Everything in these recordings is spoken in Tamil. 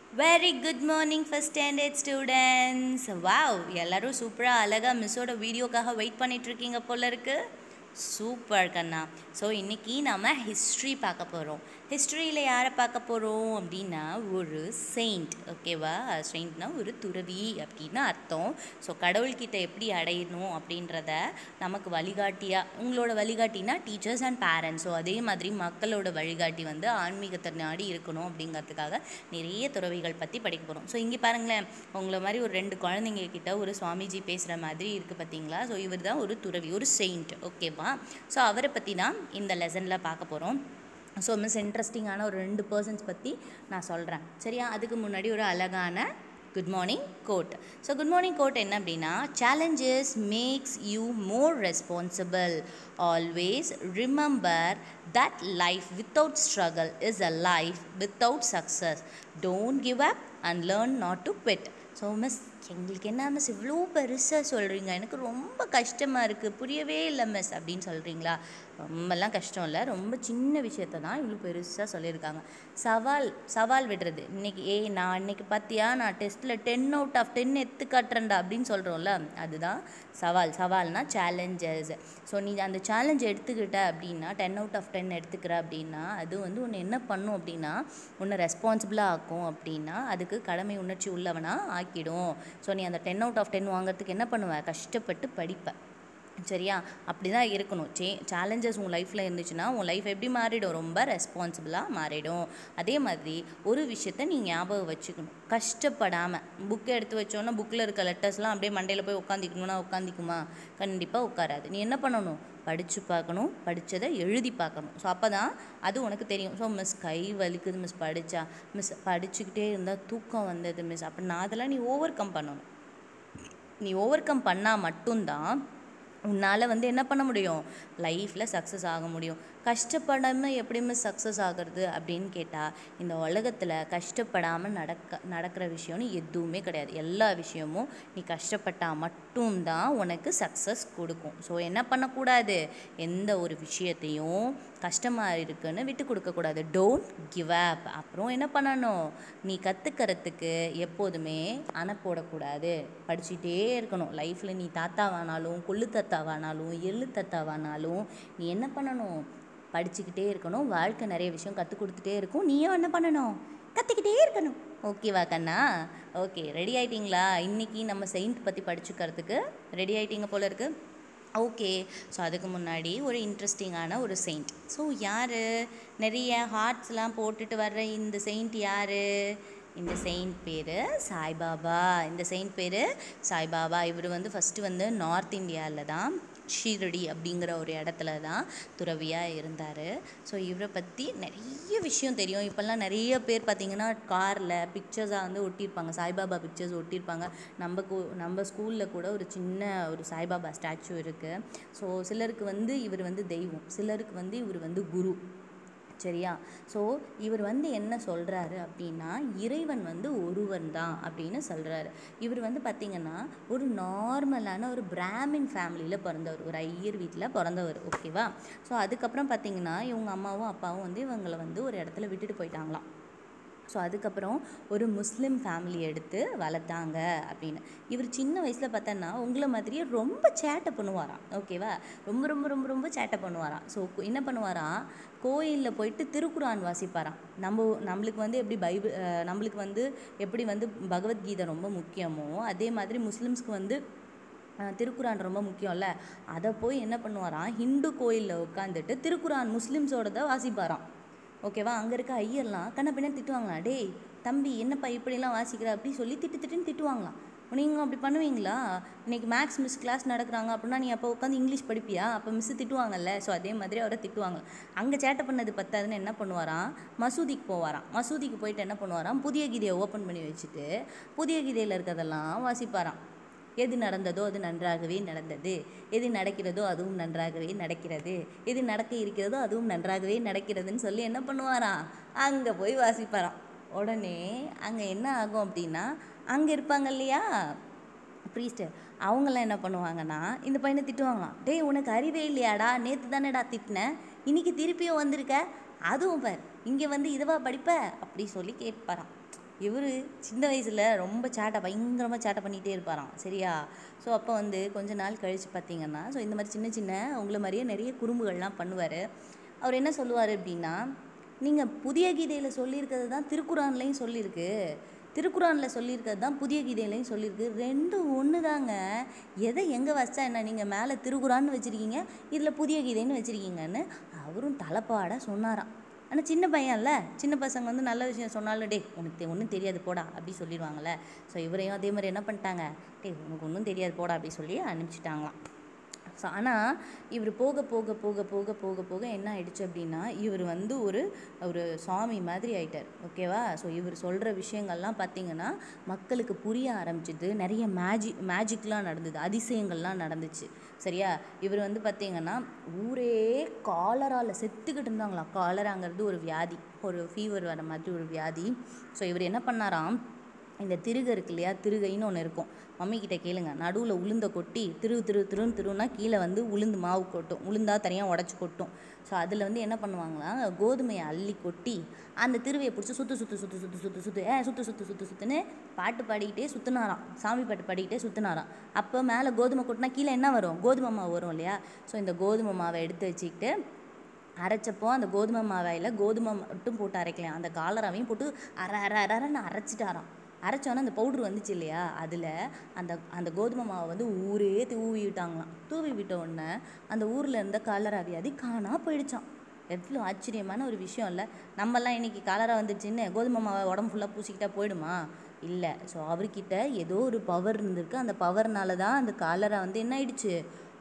Very good morning first standard students wow எல்லாரும் சூப்பராக அழகாக மிஸ்ஸோட வீடியோக்காக வெயிட் பண்ணிட்டு இருக்கீங்க போல இருக்கு சூப்பர் கண்ணா ஸோ இன்றைக்கி நம்ம ஹிஸ்ட்ரி பார்க்க போகிறோம் ஹிஸ்ட்ரியில் யாரை பார்க்க போகிறோம் அப்படின்னா ஒரு செயிண்ட் ஓகேவா செயிண்ட்னா ஒரு துறவி அப்படின்னு அர்த்தம் ஸோ கடவுள்கிட்ட எப்படி அடையணும் அப்படின்றத நமக்கு வழிகாட்டியாக உங்களோட வழிகாட்டினா டீச்சர்ஸ் அண்ட் பேரண்ட்ஸ் ஸோ அதே மாதிரி மக்களோட வழிகாட்டி வந்து ஆன்மீகத்தை நாடி இருக்கணும் அப்படிங்கிறதுக்காக நிறைய துறவிகள் பற்றி படிக்க போகிறோம் ஸோ இங்கே பாருங்களேன் உங்களை மாதிரி ஒரு ரெண்டு குழந்தைங்க கிட்ட ஒரு சுவாமிஜி பேசுகிற மாதிரி இருக்குது பார்த்தீங்களா ஸோ இவர் தான் ஒரு துறவி ஒரு செயிண்ட் ஓகேவா ஸோ அவரை பற்றி தான் இந்த லெசனில் பார்க்க போகிறோம் ஸோ மிஸ் இன்ட்ரெஸ்டிங்கான ஒரு ரெண்டு பர்சன்ஸ் பற்றி நான் சொல்கிறேன் சரியா அதுக்கு முன்னாடி ஒரு அழகான good morning quote so good morning quote என்ன அப்படின்னா challenges makes you more responsible always remember that life without struggle is a life without success don't give up and learn not to quit so miss எங்களுக்கு என்ன மிஸ் இவ்வளோ பெருசாக சொல்கிறீங்க எனக்கு ரொம்ப கஷ்டமாக இருக்குது புரியவே இல்லை மிஸ் அப்படின்னு சொல்கிறீங்களா ரொம்பலாம் கஷ்டம் இல்லை ரொம்ப சின்ன விஷயத்த தான் இவ்வளோ பெருசாக சொல்லியிருக்காங்க சவால் சவால் விடுறது இன்னைக்கு ஏய் நான் இன்னைக்கு பார்த்தியா நான் டெஸ்ட்டில் டென் அவுட் ஆஃப் டென் எடுத்து காட்டுறேன்டா அப்படின்னு சொல்கிறோம்ல அதுதான் சவால் சவால்னா சேலஞ்சஸ் ஸோ நீ அந்த சேலஞ்ச் எடுத்துக்கிட்ட அப்படின்னா டென் அவுட் ஆஃப் டென் எடுத்துக்கிற அப்படின்னா அது வந்து உன்னை என்ன பண்ணும் அப்படின்னா உன்னை ரெஸ்பான்சிபிளாக ஆக்கும் அப்படின்னா அதுக்கு கடமை உணர்ச்சி உள்ளவனாக ஆக்கிடும் ஸோ நீ அந்த டென் அவுட் ஆஃப் டென் வாங்குறதுக்கு என்ன பண்ணுவ கஷ்டப்பட்டு படிப்ப சரியா அப்படி தான் இருக்கணும் சே சேலஞ்சஸ் உன் லைஃப்பில் இருந்துச்சுன்னா உன் லைஃப் எப்படி மாறிடும் ரொம்ப ரெஸ்பான்சிபிளாக மாறிடும் அதே மாதிரி ஒரு விஷயத்த நீ ஞாபகம் வச்சுக்கணும் கஷ்டப்படாமல் புக்கை எடுத்து வச்சோன்னா புக்கில் இருக்க லெட்டர்ஸ்லாம் அப்படியே மண்டையில் போய் உட்காந்திக்கணும்னா உட்காந்திக்குமா கண்டிப்பாக உட்காராது நீ என்ன பண்ணணும் படித்து பார்க்கணும் படித்ததை எழுதி பார்க்கணும் ஸோ அப்போ தான் அது உனக்கு தெரியும் ஸோ மிஸ் கை வலிக்குது மிஸ் படித்தா மிஸ் படிச்சுக்கிட்டே இருந்தால் தூக்கம் வந்தது மிஸ் அப்போ நான் அதெல்லாம் நீ ஓவர் கம் பண்ணணும் நீ ஓவர் கம் பண்ணால் மட்டும்தான் உன்னால் வந்து என்ன பண்ண முடியும் லைஃப்பில் சக்ஸஸ் ஆக முடியும் கஷ்டப்படாமல் எப்படியுமே சக்ஸஸ் ஆகிறது அப்படின்னு கேட்டால் இந்த உலகத்தில் கஷ்டப்படாமல் நடக்க நடக்கிற விஷயம்னு எதுவுமே கிடையாது எல்லா விஷயமும் நீ கஷ்டப்பட்டால் மட்டும்தான் உனக்கு சக்ஸஸ் கொடுக்கும் ஸோ என்ன பண்ணக்கூடாது எந்த ஒரு விஷயத்தையும் கஷ்டமாக இருக்குன்னு விட்டு கொடுக்கக்கூடாது டோன்ட் கிவ் அப் அப்புறம் என்ன பண்ணணும் நீ கற்றுக்கிறதுக்கு எப்போதுமே அணை போடக்கூடாது படிச்சுட்டே இருக்கணும் லைஃப்பில் நீ தாத்தாவானாலும் கொள்ளு தாத்தாவானாலும் எள்ளு தாத்தாவானாலும் நீ என்ன பண்ணணும் படிச்சுக்கிட்டே இருக்கணும் வாழ்க்கை நிறைய விஷயம் கற்றுக் கொடுத்துட்டே இருக்கும் நீயும் என்ன பண்ணணும் கற்றுக்கிட்டே இருக்கணும் ஓகேவா கண்ணா ஓகே ரெடி ஆயிட்டீங்களா இன்றைக்கி நம்ம செயின்ட் பற்றி படிச்சுக்கிறதுக்கு ரெடி ஆயிட்டீங்க போல இருக்குது ஓகே ஸோ அதுக்கு முன்னாடி ஒரு இன்ட்ரெஸ்டிங்கான ஒரு செயிண்ட் ஸோ யார் நிறைய ஹார்ட்ஸ்லாம் போட்டுட்டு வர்ற இந்த செயிண்ட் யார் இந்த செயின்ட் பேர் சாய்பாபா இந்த செயின்ட் பேர் சாய்பாபா இவர் வந்து ஃபஸ்ட்டு வந்து நார்த் இந்தியாவில் தான் ஷீரடி அப்படிங்கிற ஒரு இடத்துல தான் துறவியாக இருந்தார் ஸோ இவரை பற்றி நிறைய விஷயம் தெரியும் இப்போல்லாம் நிறைய பேர் பார்த்திங்கன்னா காரில் பிக்சர்ஸாக வந்து ஒட்டியிருப்பாங்க சாய்பாபா பிக்சர்ஸ் ஒட்டியிருப்பாங்க நம்ம கூ நம்ம ஸ்கூலில் கூட ஒரு சின்ன ஒரு சாய்பாபா ஸ்டாச்சு இருக்குது ஸோ சிலருக்கு வந்து இவர் வந்து தெய்வம் சிலருக்கு வந்து இவர் வந்து குரு சரியா ஸோ இவர் வந்து என்ன சொல்கிறாரு அப்படின்னா இறைவன் வந்து ஒருவன் தான் அப்படின்னு சொல்கிறாரு இவர் வந்து பார்த்திங்கன்னா ஒரு நார்மலான ஒரு பிராமின் ஃபேமிலியில் பிறந்தவர் ஒரு ஐயர் வீட்டில் பிறந்தவர் ஓகேவா ஸோ அதுக்கப்புறம் பார்த்திங்கன்னா இவங்க அம்மாவும் அப்பாவும் வந்து இவங்களை வந்து ஒரு இடத்துல விட்டுட்டு போயிட்டாங்களாம் ஸோ அதுக்கப்புறம் ஒரு முஸ்லீம் ஃபேமிலி எடுத்து வளர்த்தாங்க அப்படின்னு இவர் சின்ன வயசில் பார்த்தோன்னா உங்களை மாதிரியே ரொம்ப சேட்டை பண்ணுவாராம் ஓகேவா ரொம்ப ரொம்ப ரொம்ப ரொம்ப சேட்டை பண்ணுவாராம் ஸோ என்ன பண்ணுவாராம் கோயிலில் போயிட்டு திருக்குறான் வாசிப்பாராம் நம்ம நம்மளுக்கு வந்து எப்படி பைபிள் நம்மளுக்கு வந்து எப்படி வந்து பகவத்கீதை ரொம்ப முக்கியமோ அதே மாதிரி முஸ்லீம்ஸ்க்கு வந்து திருக்குறான் ரொம்ப முக்கியம்ல அதை போய் என்ன பண்ணுவாராம் ஹிந்து கோயிலில் உட்காந்துட்டு திருக்குறான் முஸ்லீம்ஸோட வாசிப்பாராம் ஓகேவா அங்கே இருக்க ஐயர்லாம் கண்ண பின்ன திட்டுவாங்களாம் டேய் தம்பி என்னப்பா இப்படிலாம் வாசிக்கிற அப்படி சொல்லி திட்டு திட்டுன்னு திட்டுவாங்களாம் நீங்களும் அப்படி பண்ணுவீங்களா இன்றைக்கி மேக்ஸ் மிஸ் கிளாஸ் நடக்கிறாங்க அப்படின்னா நீ அப்போ உட்காந்து இங்கிலீஷ் படிப்பியா அப்போ மிஸ் திட்டுவாங்கல்ல ஸோ அதே மாதிரி அவரை திட்டுவாங்க அங்கே சேட்டை பண்ணது பத்தாதுன்னு என்ன பண்ணுவாராம் மசூதிக்கு போவாராம் மசூதிக்கு போயிட்டு என்ன பண்ணுவாராம் புதிய கீதையை ஓப்பன் பண்ணி வச்சுட்டு புதிய கீதையில் இருக்கிறதெல்லாம் வாசிப்பாராம் எது நடந்ததோ அது நன்றாகவே நடந்தது எது நடக்கிறதோ அதுவும் நன்றாகவே நடக்கிறது எது நடக்க இருக்கிறதோ அதுவும் நன்றாகவே நடக்கிறதுன்னு சொல்லி என்ன பண்ணுவாராம் அங்கே போய் வாசிப்பாராம் உடனே அங்கே என்ன ஆகும் அப்படின்னா அங்கே இருப்பாங்க இல்லையா ப்ரீஸ்டர் அவங்களாம் என்ன பண்ணுவாங்கன்னா இந்த பையனை திட்டுவாங்களாம் டேய் உனக்கு அறிவே இல்லையாடா நேற்று தானேடா திட்டினேன் இன்னைக்கு திருப்பியும் வந்திருக்க அதுவும் பார் இங்கே வந்து இதுவா படிப்ப அப்படி சொல்லி கேட்பாராம் இவர் சின்ன வயசில் ரொம்ப சேட்டை பயங்கரமாக சேட்டை பண்ணிகிட்டே இருப்பாராம் சரியா ஸோ அப்போ வந்து கொஞ்ச நாள் கழித்து பார்த்தீங்கன்னா ஸோ இந்த மாதிரி சின்ன சின்ன உங்களை மாதிரியே நிறைய குறும்புகள்லாம் பண்ணுவார் அவர் என்ன சொல்லுவார் அப்படின்னா நீங்கள் புதிய கீதையில் சொல்லியிருக்கிறது தான் திருக்குறான்லேயும் சொல்லியிருக்கு திருக்குறானில் சொல்லியிருக்கிறது தான் புதிய கீதையிலையும் சொல்லியிருக்கு ரெண்டும் ஒன்று தாங்க எதை எங்கே வச்சா என்ன நீங்கள் மேலே திருக்குறான்னு வச்சுருக்கீங்க இதில் புதிய கீதைன்னு வச்சுருக்கீங்கன்னு அவரும் தலைப்பாடாக சொன்னாராம் ஆனால் சின்ன பையன்ல சின்ன பசங்க வந்து நல்ல விஷயம் சொன்னாலும் டே உனக்கு ஒன்றும் தெரியாது போடா அப்படி சொல்லிடுவாங்கள்ல ஸோ இவரையும் அதே மாதிரி என்ன பண்ணிட்டாங்க டே உனக்கு ஒன்றும் தெரியாது போடா அப்படி சொல்லி அனுப்பிச்சிட்டாங்களாம் ஸோ ஆனால் இவர் போக போக போக போக போக போக என்ன ஆயிடுச்சு அப்படின்னா இவர் வந்து ஒரு ஒரு சுவாமி மாதிரி ஆயிட்டார் ஓகேவா ஸோ இவர் சொல்கிற விஷயங்கள்லாம் பார்த்தீங்கன்னா மக்களுக்கு புரிய ஆரம்பிச்சிது நிறைய மேஜிக் மேஜிக்லாம் நடந்தது அதிசயங்கள்லாம் நடந்துச்சு சரியா இவர் வந்து பார்த்தீங்கன்னா ஊரே காலரால் செத்துக்கிட்டு இருந்தாங்களாம் காலராங்கிறது ஒரு வியாதி ஒரு ஃபீவர் வர மாதிரி ஒரு வியாதி ஸோ இவர் என்ன பண்ணாராம் இந்த திருகை இருக்கு இல்லையா திருகைன்னு ஒன்று இருக்கும் மம்மி கிட்ட கேளுங்க நடுவில் உளுந்த கொட்டி திரு திரு திருன்னு திருன்னா கீழே வந்து உளுந்து மாவு கொட்டும் உளுந்தா தனியாக உடச்சி கொட்டும் ஸோ அதில் வந்து என்ன பண்ணுவாங்களா கோதுமையை அள்ளி கொட்டி அந்த திருவையை பிடிச்சி சுற்று சுற்று சுற்று சுற்று சுற்று சுற்று ஏ சுற்று சுற்று சுற்று சுற்றுன்னு பாட்டு பாடிக்கிட்டே சுற்றினாராம் சாமி பாட்டு பாடிக்கிட்டே சுற்றினாராம் அப்போ மேலே கோதுமை கொட்டினா கீழே என்ன வரும் கோதுமை மாவு வரும் இல்லையா ஸோ இந்த கோதுமை மாவை எடுத்து வச்சுக்கிட்டு அரைச்சப்போ அந்த கோதுமை மாவையில் கோதுமை மட்டும் போட்டு அரைக்கலாம் அந்த காலராவையும் போட்டு அரை அரை அரை அரைன்னு அரைச்சிட்டாராம் அரைச்சோன்னே அந்த பவுட்ரு வந்துச்சு இல்லையா அதில் அந்த அந்த கோதுமை மாவை வந்து ஊரே தூவி விட்டாங்களாம் தூவி விட்ட உடனே அந்த ஊரில் இருந்த காலரா வியாதி காணா போயிடுச்சான் எவ்வளோ ஆச்சரியமான ஒரு விஷயம் இல்லை நம்மலாம் இன்னைக்கு காலரா வந்துருச்சுன்னு கோதுமை மாவை உடம்பு ஃபுல்லாக பூசிக்கிட்டா போயிடுமா இல்லை ஸோ அவர்கிட்ட ஏதோ ஒரு பவர் இருந்திருக்கு அந்த பவர்னால தான் அந்த காலரா வந்து என்ன ஆயிடுச்சு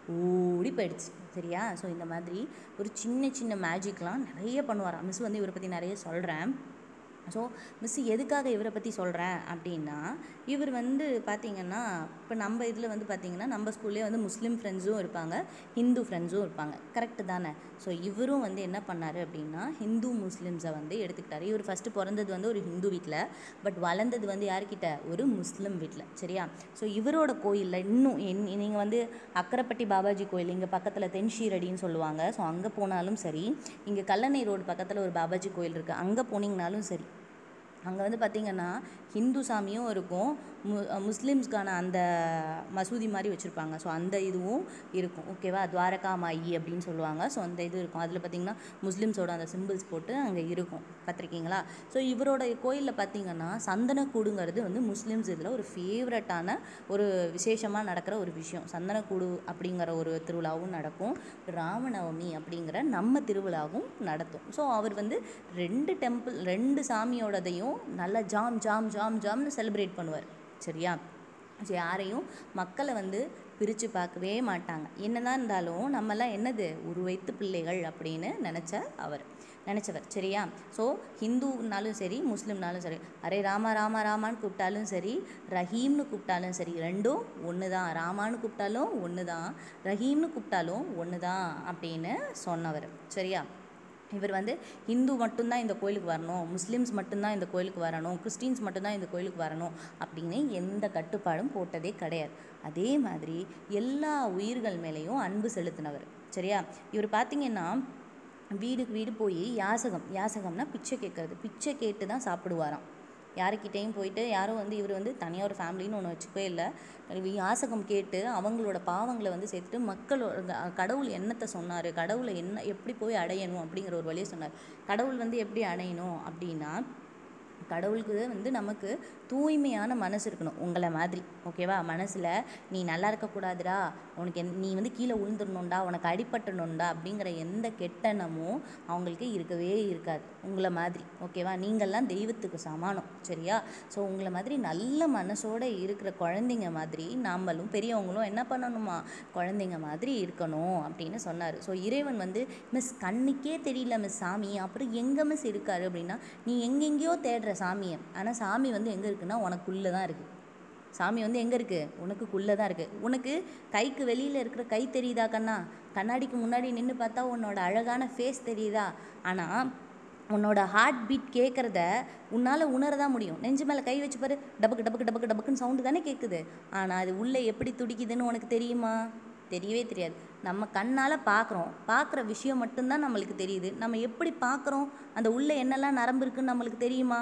ஓடி போயிடுச்சு சரியா ஸோ இந்த மாதிரி ஒரு சின்ன சின்ன மேஜிக்லாம் நிறைய பண்ணுவாராம் மிஸ் வந்து இவரை பற்றி நிறைய சொல்கிறேன் ஸோ மிஸ் எதுக்காக இவரை பற்றி சொல்கிறேன் அப்படின்னா இவர் வந்து பார்த்திங்கன்னா இப்போ நம்ம இதில் வந்து பார்த்திங்கன்னா நம்ம ஸ்கூல்லேயே வந்து முஸ்லீம் ஃப்ரெண்ட்ஸும் இருப்பாங்க ஹிந்து ஃப்ரெண்ட்ஸும் இருப்பாங்க கரெக்டு தானே ஸோ இவரும் வந்து என்ன பண்ணார் அப்படின்னா ஹிந்து முஸ்லீம்ஸை வந்து எடுத்துக்கிட்டாரு இவர் ஃபஸ்ட்டு பிறந்தது வந்து ஒரு ஹிந்து வீட்டில் பட் வளர்ந்தது வந்து யார்கிட்ட ஒரு முஸ்லீம் வீட்டில் சரியா ஸோ இவரோட கோயிலில் இன்னும் என் நீங்கள் வந்து அக்கரைப்பட்டி பாபாஜி கோயில் இங்கே பக்கத்தில் தென்ஷீரடின்னு சொல்லுவாங்க ஸோ அங்கே போனாலும் சரி இங்கே கல்லணை ரோடு பக்கத்தில் ஒரு பாபாஜி கோயில் இருக்குது அங்கே போனீங்கனாலும் சரி அங்கே வந்து பார்த்திங்கன்னா ஹிந்து சாமியும் இருக்கும் மு முஸ்லீம்ஸ்க்கான அந்த மசூதி மாதிரி வச்சுருப்பாங்க ஸோ அந்த இதுவும் இருக்கும் ஓகேவா துவாரகா மாயி அப்படின்னு சொல்லுவாங்க ஸோ அந்த இது இருக்கும் அதில் பார்த்திங்கன்னா முஸ்லீம்ஸோட அந்த சிம்பிள்ஸ் போட்டு அங்கே இருக்கும் பார்த்துருக்கீங்களா ஸோ இவரோட கோயிலில் பார்த்திங்கன்னா சந்தனக்கூடுங்கிறது வந்து முஸ்லீம்ஸ் இதில் ஒரு ஃபேவரட்டான ஒரு விசேஷமாக நடக்கிற ஒரு விஷயம் சந்தனக்கூடு அப்படிங்கிற ஒரு திருவிழாவும் நடக்கும் ராமநவமி அப்படிங்கிற நம்ம திருவிழாவும் நடத்தும் ஸோ அவர் வந்து ரெண்டு டெம்பிள் ரெண்டு சாமியோடதையும் நல்லா ஜாம் ஜாம் ஜாம் ஜாம்னு செலிப்ரேட் பண்ணுவார் சரியா ஸோ யாரையும் மக்களை வந்து பிரித்து பார்க்கவே மாட்டாங்க என்னதான் இருந்தாலும் நம்மலாம் என்னது உருவைத்து பிள்ளைகள் அப்படின்னு நினச்ச அவர் நினச்சவர் சரியா ஸோ ஹிந்துனாலும் சரி முஸ்லீம்னாலும் சரி அரே ராமா ராமா ராமான்னு கூப்பிட்டாலும் சரி ரஹீம்னு கூப்பிட்டாலும் சரி ரெண்டும் ஒன்று தான் ராமான்னு கூப்பிட்டாலும் ஒன்று தான் ரஹீம்னு கூப்பிட்டாலும் ஒன்று தான் அப்படின்னு சொன்னவர் சரியா இவர் வந்து இந்து மட்டும்தான் இந்த கோயிலுக்கு வரணும் முஸ்லீம்ஸ் மட்டும்தான் இந்த கோயிலுக்கு வரணும் கிறிஸ்டின்ஸ் மட்டும்தான் இந்த கோயிலுக்கு வரணும் அப்படின்னு எந்த கட்டுப்பாடும் போட்டதே கிடையாது அதே மாதிரி எல்லா உயிர்கள் மேலேயும் அன்பு செலுத்தினவர் சரியா இவர் பார்த்தீங்கன்னா வீடுக்கு வீடு போய் யாசகம் யாசகம்னா பிச்சை கேட்கறது பிச்சை கேட்டு தான் சாப்பிடுவாராம் யாருக்கிட்டேயும் போயிட்டு யாரும் வந்து இவர் வந்து தனியாக ஒரு ஃபேமிலின்னு ஒன்று வச்சுக்கவே இல்லை யாசகம் கேட்டு அவங்களோட பாவங்களை வந்து சேர்த்துட்டு மக்களோட கடவுள் என்னத்தை சொன்னார் கடவுளை என்ன எப்படி போய் அடையணும் அப்படிங்கிற ஒரு வழியை சொன்னார் கடவுள் வந்து எப்படி அடையணும் அப்படின்னா கடவுளுக்கு வந்து நமக்கு தூய்மையான மனசு இருக்கணும் உங்களை மாதிரி ஓகேவா மனசில் நீ நல்லா இருக்கக்கூடாதுடா உனக்கு என் நீ வந்து கீழே விழுந்துடணும்டா உனக்கு அடிபட்டணும்டா அப்படிங்கிற எந்த கெட்டனமும் அவங்களுக்கு இருக்கவே இருக்காது உங்களை மாதிரி ஓகேவா நீங்கள்லாம் தெய்வத்துக்கு சமானம் சரியா ஸோ உங்களை மாதிரி நல்ல மனசோட இருக்கிற குழந்தைங்க மாதிரி நாமளும் பெரியவங்களும் என்ன பண்ணணுமா குழந்தைங்க மாதிரி இருக்கணும் அப்படின்னு சொன்னார் ஸோ இறைவன் வந்து மிஸ் கண்ணுக்கே தெரியல மிஸ் சாமி அப்புறம் எங்கே மிஸ் இருக்காரு அப்படின்னா நீ எங்கெங்கேயோ தேடுற சாமியை ஆனால் சாமி வந்து எங்கே இருக்குன்னா உனக்குள்ளே தான் இருக்குது சாமி வந்து எங்கே இருக்குது உனக்குள்ளே தான் இருக்குது உனக்கு கைக்கு வெளியில் இருக்கிற கை தெரியுதா கண்ணா கண்ணாடிக்கு முன்னாடி நின்று பார்த்தா உன்னோட அழகான ஃபேஸ் தெரியுதா ஆனால் உன்னோட ஹார்ட் பீட் கேட்குறத உன்னால் உணர தான் முடியும் நெஞ்சு மேலே கை வச்சு பாரு டபக்கு டபக்கு டபக்கு டபக்குன்னு சவுண்டு தானே கேட்குது ஆனால் அது உள்ளே எப்படி துடிக்குதுன்னு உனக்கு தெரியுமா தெரியவே தெரியாது நம்ம கண்ணால் பார்க்குறோம் பார்க்குற விஷயம் மட்டும்தான் நம்மளுக்கு தெரியுது நம்ம எப்படி பார்க்குறோம் அந்த உள்ளே என்னெல்லாம் நரம்பு இருக்குன்னு நம்மளுக்கு தெரியுமா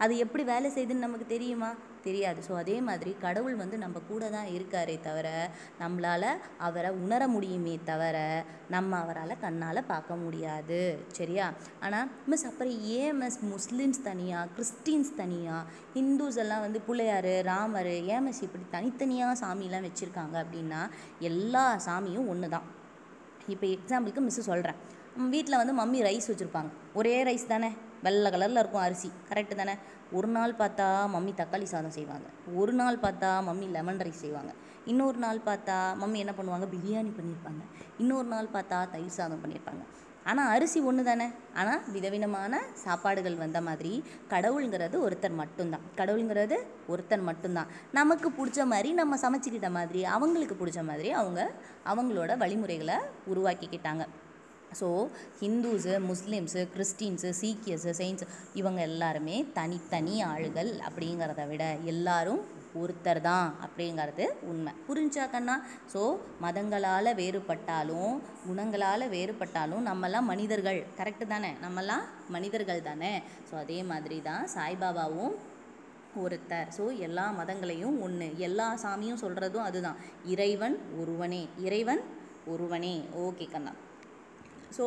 அது எப்படி வேலை செய்யுதுன்னு நமக்கு தெரியுமா தெரியாது ஸோ அதே மாதிரி கடவுள் வந்து நம்ம கூட தான் இருக்காரே தவிர நம்மளால் அவரை உணர முடியுமே தவிர நம்ம அவரால் கண்ணால் பார்க்க முடியாது சரியா ஆனால் மிஸ் அப்புறம் ஏன் மிஸ் முஸ்லீம்ஸ் தனியாக கிறிஸ்டின்ஸ் தனியாக ஹிந்துஸ் எல்லாம் வந்து பிள்ளையார் ராமர் ஏன் மிஸ் இப்படி தனித்தனியாக சாமிலாம் வச்சுருக்காங்க அப்படின்னா எல்லா சாமியும் ஒன்று தான் இப்போ எக்ஸாம்பிளுக்கு மிஸ்ஸு சொல்கிறேன் வீட்டில் வந்து மம்மி ரைஸ் வச்சுருப்பாங்க ஒரே ரைஸ் தானே வெள்ளை கலரில் இருக்கும் அரிசி கரெக்டு தானே ஒரு நாள் பார்த்தா மம்மி தக்காளி சாதம் செய்வாங்க ஒரு நாள் பார்த்தா மம்மி லெமன் ரைஸ் செய்வாங்க இன்னொரு நாள் பார்த்தா மம்மி என்ன பண்ணுவாங்க பிரியாணி பண்ணியிருப்பாங்க இன்னொரு நாள் பார்த்தா தயிர் சாதம் பண்ணியிருப்பாங்க ஆனால் அரிசி ஒன்று தானே ஆனால் விதவிதமான சாப்பாடுகள் வந்த மாதிரி கடவுளுங்கிறது ஒருத்தர் மட்டும்தான் கடவுளுங்கிறது ஒருத்தர் மட்டும்தான் நமக்கு பிடிச்ச மாதிரி நம்ம சமைச்சிக்கிட்ட மாதிரி அவங்களுக்கு பிடிச்ச மாதிரி அவங்க அவங்களோட வழிமுறைகளை உருவாக்கிக்கிட்டாங்க so Hindus Muslims Christians Sikhs Jains இவங்க எல்லாருமே தனித்தனி ஆளுகள் அப்படிங்கிறத விட எல்லாரும் ஒருத்தர் தான் அப்படிங்கிறது உண்மை புரிஞ்சா கண்ணா ஸோ மதங்களால் வேறுபட்டாலும் குணங்களால் வேறுபட்டாலும் நம்மெல்லாம் மனிதர்கள் கரெக்டு தானே நம்மெல்லாம் மனிதர்கள் தானே ஸோ அதே மாதிரி தான் சாய்பாபாவும் ஒருத்தர் ஸோ எல்லா மதங்களையும் ஒன்று எல்லா சாமியும் சொல்கிறதும் அதுதான் இறைவன் ஒருவனே இறைவன் ஒருவனே ஓகே கண்ணா ஸோ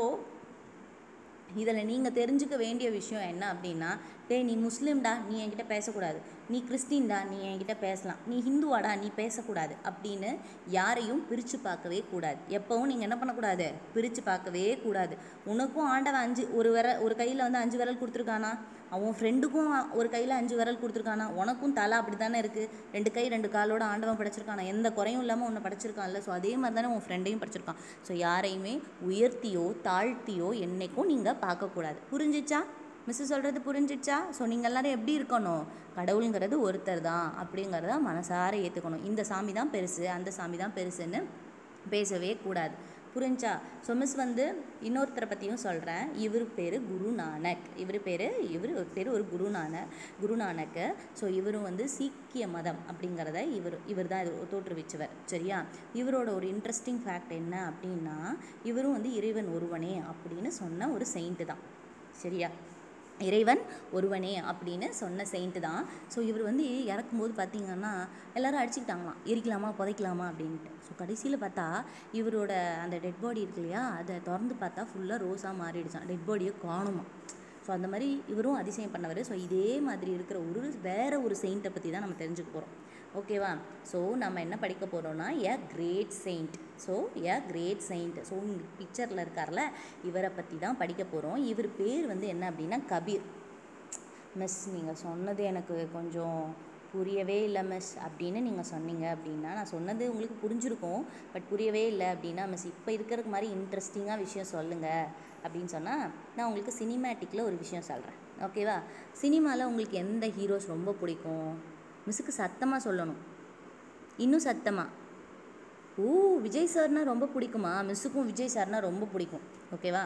இதில் நீங்கள் தெரிஞ்சுக்க வேண்டிய விஷயம் என்ன அப்படின்னா டேய் நீ முஸ்லீம்டா நீ என்கிட்ட பேசக்கூடாது நீ கிறிஸ்டின்டா நீ என்கிட்ட பேசலாம் நீ ஹிந்துவாடா நீ பேசக்கூடாது அப்படின்னு யாரையும் பிரித்து பார்க்கவே கூடாது எப்போவும் நீங்கள் என்ன பண்ணக்கூடாது பிரித்து பார்க்கவே கூடாது உனக்கும் ஆண்டவன் அஞ்சு ஒரு விரல் ஒரு கையில் வந்து அஞ்சு விரல் கொடுத்துருக்கானா அவன் ஃப்ரெண்டுக்கும் ஒரு கையில் அஞ்சு விரல் கொடுத்துருக்கானா உனக்கும் தலை அப்படி தானே இருக்குது ரெண்டு கை ரெண்டு காலோட ஆண்டவன் படைச்சிருக்கானா எந்த குறையும் இல்லாமல் உன்னை படைச்சிருக்கான்ல ஸோ அதே மாதிரி தானே உன் ஃப்ரெண்டையும் படைச்சிருக்கான் ஸோ யாரையுமே உயர்த்தியோ தாழ்த்தியோ என்னைக்கும் நீங்கள் பார்க்கக்கூடாது புரிஞ்சிச்சா மிஸ் சொல்கிறது புரிஞ்சிச்சா ஸோ நீங்கள் எல்லாரும் எப்படி இருக்கணும் கடவுளுங்கிறது ஒருத்தர் தான் அப்படிங்கிறத மனசார ஏற்றுக்கணும் இந்த சாமி தான் பெருசு அந்த சாமி தான் பெருசுன்னு பேசவே கூடாது புரிஞ்சா ஸோ மிஸ் வந்து இன்னொருத்தரை பற்றியும் சொல்கிறேன் இவர் பேர் குரு நானக் இவர் பேர் இவர் பேர் ஒரு குரு நானக் குரு நானக்கு ஸோ இவரும் வந்து சீக்கிய மதம் அப்படிங்கிறத இவர் இவர் தான் இது தோற்றுவிச்சவர் சரியா இவரோட ஒரு இன்ட்ரெஸ்டிங் ஃபேக்ட் என்ன அப்படின்னா இவரும் வந்து இறைவன் ஒருவனே அப்படின்னு சொன்ன ஒரு செயிண்ட்டு தான் சரியா இறைவன் ஒருவனே அப்படின்னு சொன்ன செயின்ட்டு தான் ஸோ இவர் வந்து இறக்கும்போது பார்த்தீங்கன்னா எல்லாரும் அடிச்சுக்கிட்டாங்களாம் எரிக்கலாமா புதைக்கலாமா அப்படின்ட்டு ஸோ கடைசியில் பார்த்தா இவரோட அந்த டெட் பாடி இருக்கு இல்லையா அதை திறந்து பார்த்தா ஃபுல்லாக ரோஸாக மாறிடுச்சான் டெட் பாடியை காணுமா ஸோ அந்த மாதிரி இவரும் அதிசயம் பண்ணவர் ஸோ இதே மாதிரி இருக்கிற ஒரு வேற ஒரு செயின்ட்டை பற்றி தான் நம்ம தெரிஞ்சுக்க போகிறோம் ஓகேவா ஸோ நம்ம என்ன படிக்க போகிறோம்னா a great saint so a great saint so இங்கே பிக்சரில் இருக்கார்ல இவரை பற்றி தான் படிக்க போகிறோம் இவர் பேர் வந்து என்ன அப்படின்னா கபீர் மிஸ் நீங்கள் சொன்னது எனக்கு கொஞ்சம் புரியவே இல்லை மிஸ் அப்படின்னு நீங்கள் சொன்னீங்க அப்படின்னா நான் சொன்னது உங்களுக்கு புரிஞ்சிருக்கும் பட் புரியவே இல்லை அப்படின்னா மிஸ் இப்போ இருக்கிறதுக்கு மாதிரி இன்ட்ரெஸ்டிங்காக விஷயம் சொல்லுங்கள் அப்படின்னு சொன்னால் நான் உங்களுக்கு சினிமேட்டிக்கில் ஒரு விஷயம் சொல்கிறேன் ஓகேவா சினிமாவில் உங்களுக்கு எந்த ஹீரோஸ் ரொம்ப பிடிக்கும் மிஸ்ஸுக்கு சத்தமாக சொல்லணும் இன்னும் சத்தமாக ஓ விஜய் சார்னா ரொம்ப பிடிக்குமா மிஸ்ஸுக்கும் விஜய் சார்னா ரொம்ப பிடிக்கும் ஓகேவா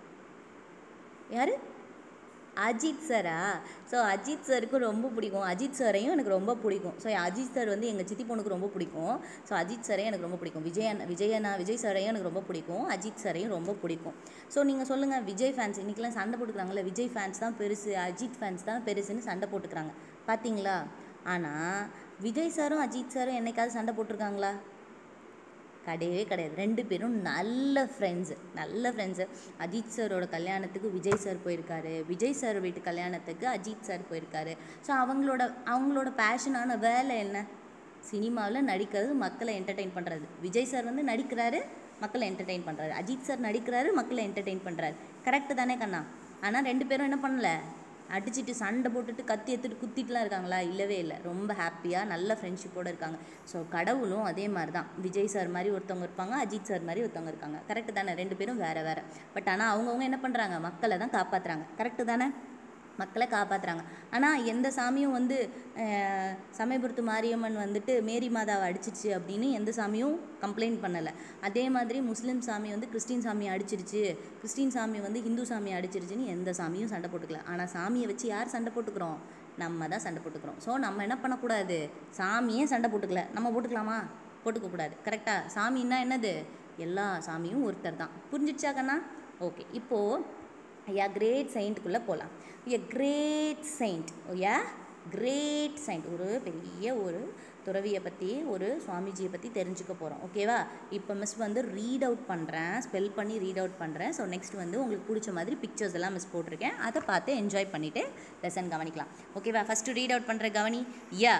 யார் அஜித் சாரா ஸோ அஜித் சாருக்கும் ரொம்ப பிடிக்கும் அஜித் சாரையும் எனக்கு ரொம்ப பிடிக்கும் ஸோ அஜித் சார் வந்து எங்கள் சித்தி பொண்ணுக்கு ரொம்ப பிடிக்கும் ஸோ அஜித் சாரையும் எனக்கு ரொம்ப பிடிக்கும் விஜய் அண்ணா விஜய் அண்ணா விஜய் சாரையும் எனக்கு ரொம்ப பிடிக்கும் அஜித் சாரையும் ரொம்ப பிடிக்கும் ஸோ நீங்கள் சொல்லுங்கள் விஜய் ஃபேன்ஸ் இன்றைக்கெலாம் சண்டை போட்டுக்கிறாங்கல்ல விஜய் ஃபேன்ஸ் தான் பெருசு அஜித் ஃபேன்ஸ் தான் பெருசுன்னு சண்டை போட்டுக்கிறாங்க பார்த்தீங்களா ஆனால் விஜய் சாரும் அஜித் சாரும் என்னைக்காவது சண்டை போட்டிருக்காங்களா கிடையவே கிடையாது ரெண்டு பேரும் நல்ல ஃப்ரெண்ட்ஸு நல்ல ஃப்ரெண்ட்ஸு அஜித் சாரோட கல்யாணத்துக்கு விஜய் சார் போயிருக்காரு விஜய் சார் வீட்டு கல்யாணத்துக்கு அஜித் சார் போயிருக்காரு ஸோ அவங்களோட அவங்களோட பேஷனான வேலை என்ன சினிமாவில் நடிக்கிறது மக்களை என்டர்டெயின் பண்ணுறது விஜய் சார் வந்து நடிக்கிறாரு மக்களை என்டர்டெயின் பண்ணுறாரு அஜித் சார் நடிக்கிறாரு மக்களை என்டர்டெயின் பண்ணுறாரு கரெக்டு தானே கண்ணா ஆனால் ரெண்டு பேரும் என்ன பண்ணல அடிச்சிட்டு சண்டை போட்டுட்டு கத்தி எடுத்துட்டு குத்திட்டுலாம் இருக்காங்களா இல்லவே இல்லை ரொம்ப ஹாப்பியாக நல்ல ஃப்ரெண்ட்ஷிப்போடு இருக்காங்க ஸோ கடவுளும் அதே மாதிரி தான் விஜய் சார் மாதிரி ஒருத்தவங்க இருப்பாங்க அஜித் சார் மாதிரி ஒருத்தவங்க இருக்காங்க கரெக்டு தானே ரெண்டு பேரும் வேறு வேறு பட் ஆனால் அவங்கவுங்க என்ன பண்ணுறாங்க மக்களை தான் காப்பாற்றுறாங்க கரெக்டு தானே மக்களை காப்பாற்றுறாங்க ஆனால் எந்த சாமியும் வந்து அஹ், சமயபுரத்து மாரியம்மன் வந்துட்டு மேரி மாதாவை அடிச்சிச்சு அப்படின்னு எந்த சாமியும் கம்ப்ளைண்ட் பண்ணலை அதே மாதிரி முஸ்லீம் சாமி வந்து கிறிஸ்டின் சாமியை அடிச்சிருச்சு கிறிஸ்டின் சாமி வந்து ஹிந்து சாமியை அடிச்சிருச்சுன்னு எந்த சாமியும் சண்டை போட்டுக்கல ஆனால் சாமியை வச்சு யார் சண்டை போட்டுக்கிறோம் நம்ம தான் சண்டை போட்டுக்கிறோம் ஸோ நம்ம என்ன பண்ணக்கூடாது சாமியே சண்டை போட்டுக்கல நம்ம போட்டுக்கலாமா போட்டுக்கக்கூடாது கரெக்டாக சாமின்னா என்னது எல்லா சாமியும் ஒருத்தர் தான் புரிஞ்சிடுச்சா கண்ணா ஓகே இப்போது யா கிரேட் செயிண்ட்டுக்குள்ளே போகலாம் yeah great saint yeah great saint ஒரு பெரிய ஒரு துறவியை பற்றி ஒரு சுவாமிஜியை பற்றி தெரிஞ்சுக்க போகிறோம் ஓகேவா இப்போ மிஸ் வந்து ரீட் அவுட் பண்ணுறேன் ஸ்பெல் பண்ணி ரீட் அவுட் பண்ணுறேன் ஸோ நெக்ஸ்ட் வந்து உங்களுக்கு பிடிச்ச மாதிரி பிக்சர்ஸ் எல்லாம் மிஸ் போட்டிருக்கேன் அதை பார்த்து என்ஜாய் பண்ணிவிட்டு லெசன் கவனிக்கலாம் ஓகேவா ஃபஸ்ட்டு ரீட் அவுட் பண்ணுற கவனி yeah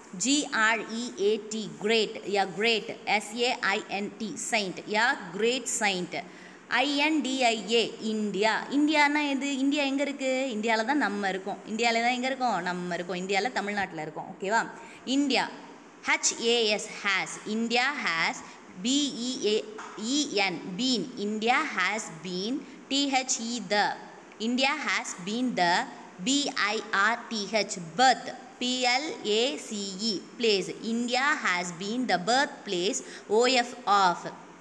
G-R-E-A-T, great, yeah, great, S-A-I-N-T, saint, yeah, great saint. I N D I A India இந்தியானா எது இந்தியா எங்கே இருக்குது இந்தியாவில் தான் நம்ம இருக்கோம் இந்தியாவில் தான் எங்கே இருக்கோம் நம்ம இருக்கோம் இந்தியாவில் தமிழ்நாட்டில் இருக்கோம் ஓகேவா India H A S has India has B E E N been India has been T H E the India has been the B I R T H birth PLACE place. India has been the birthplace OF of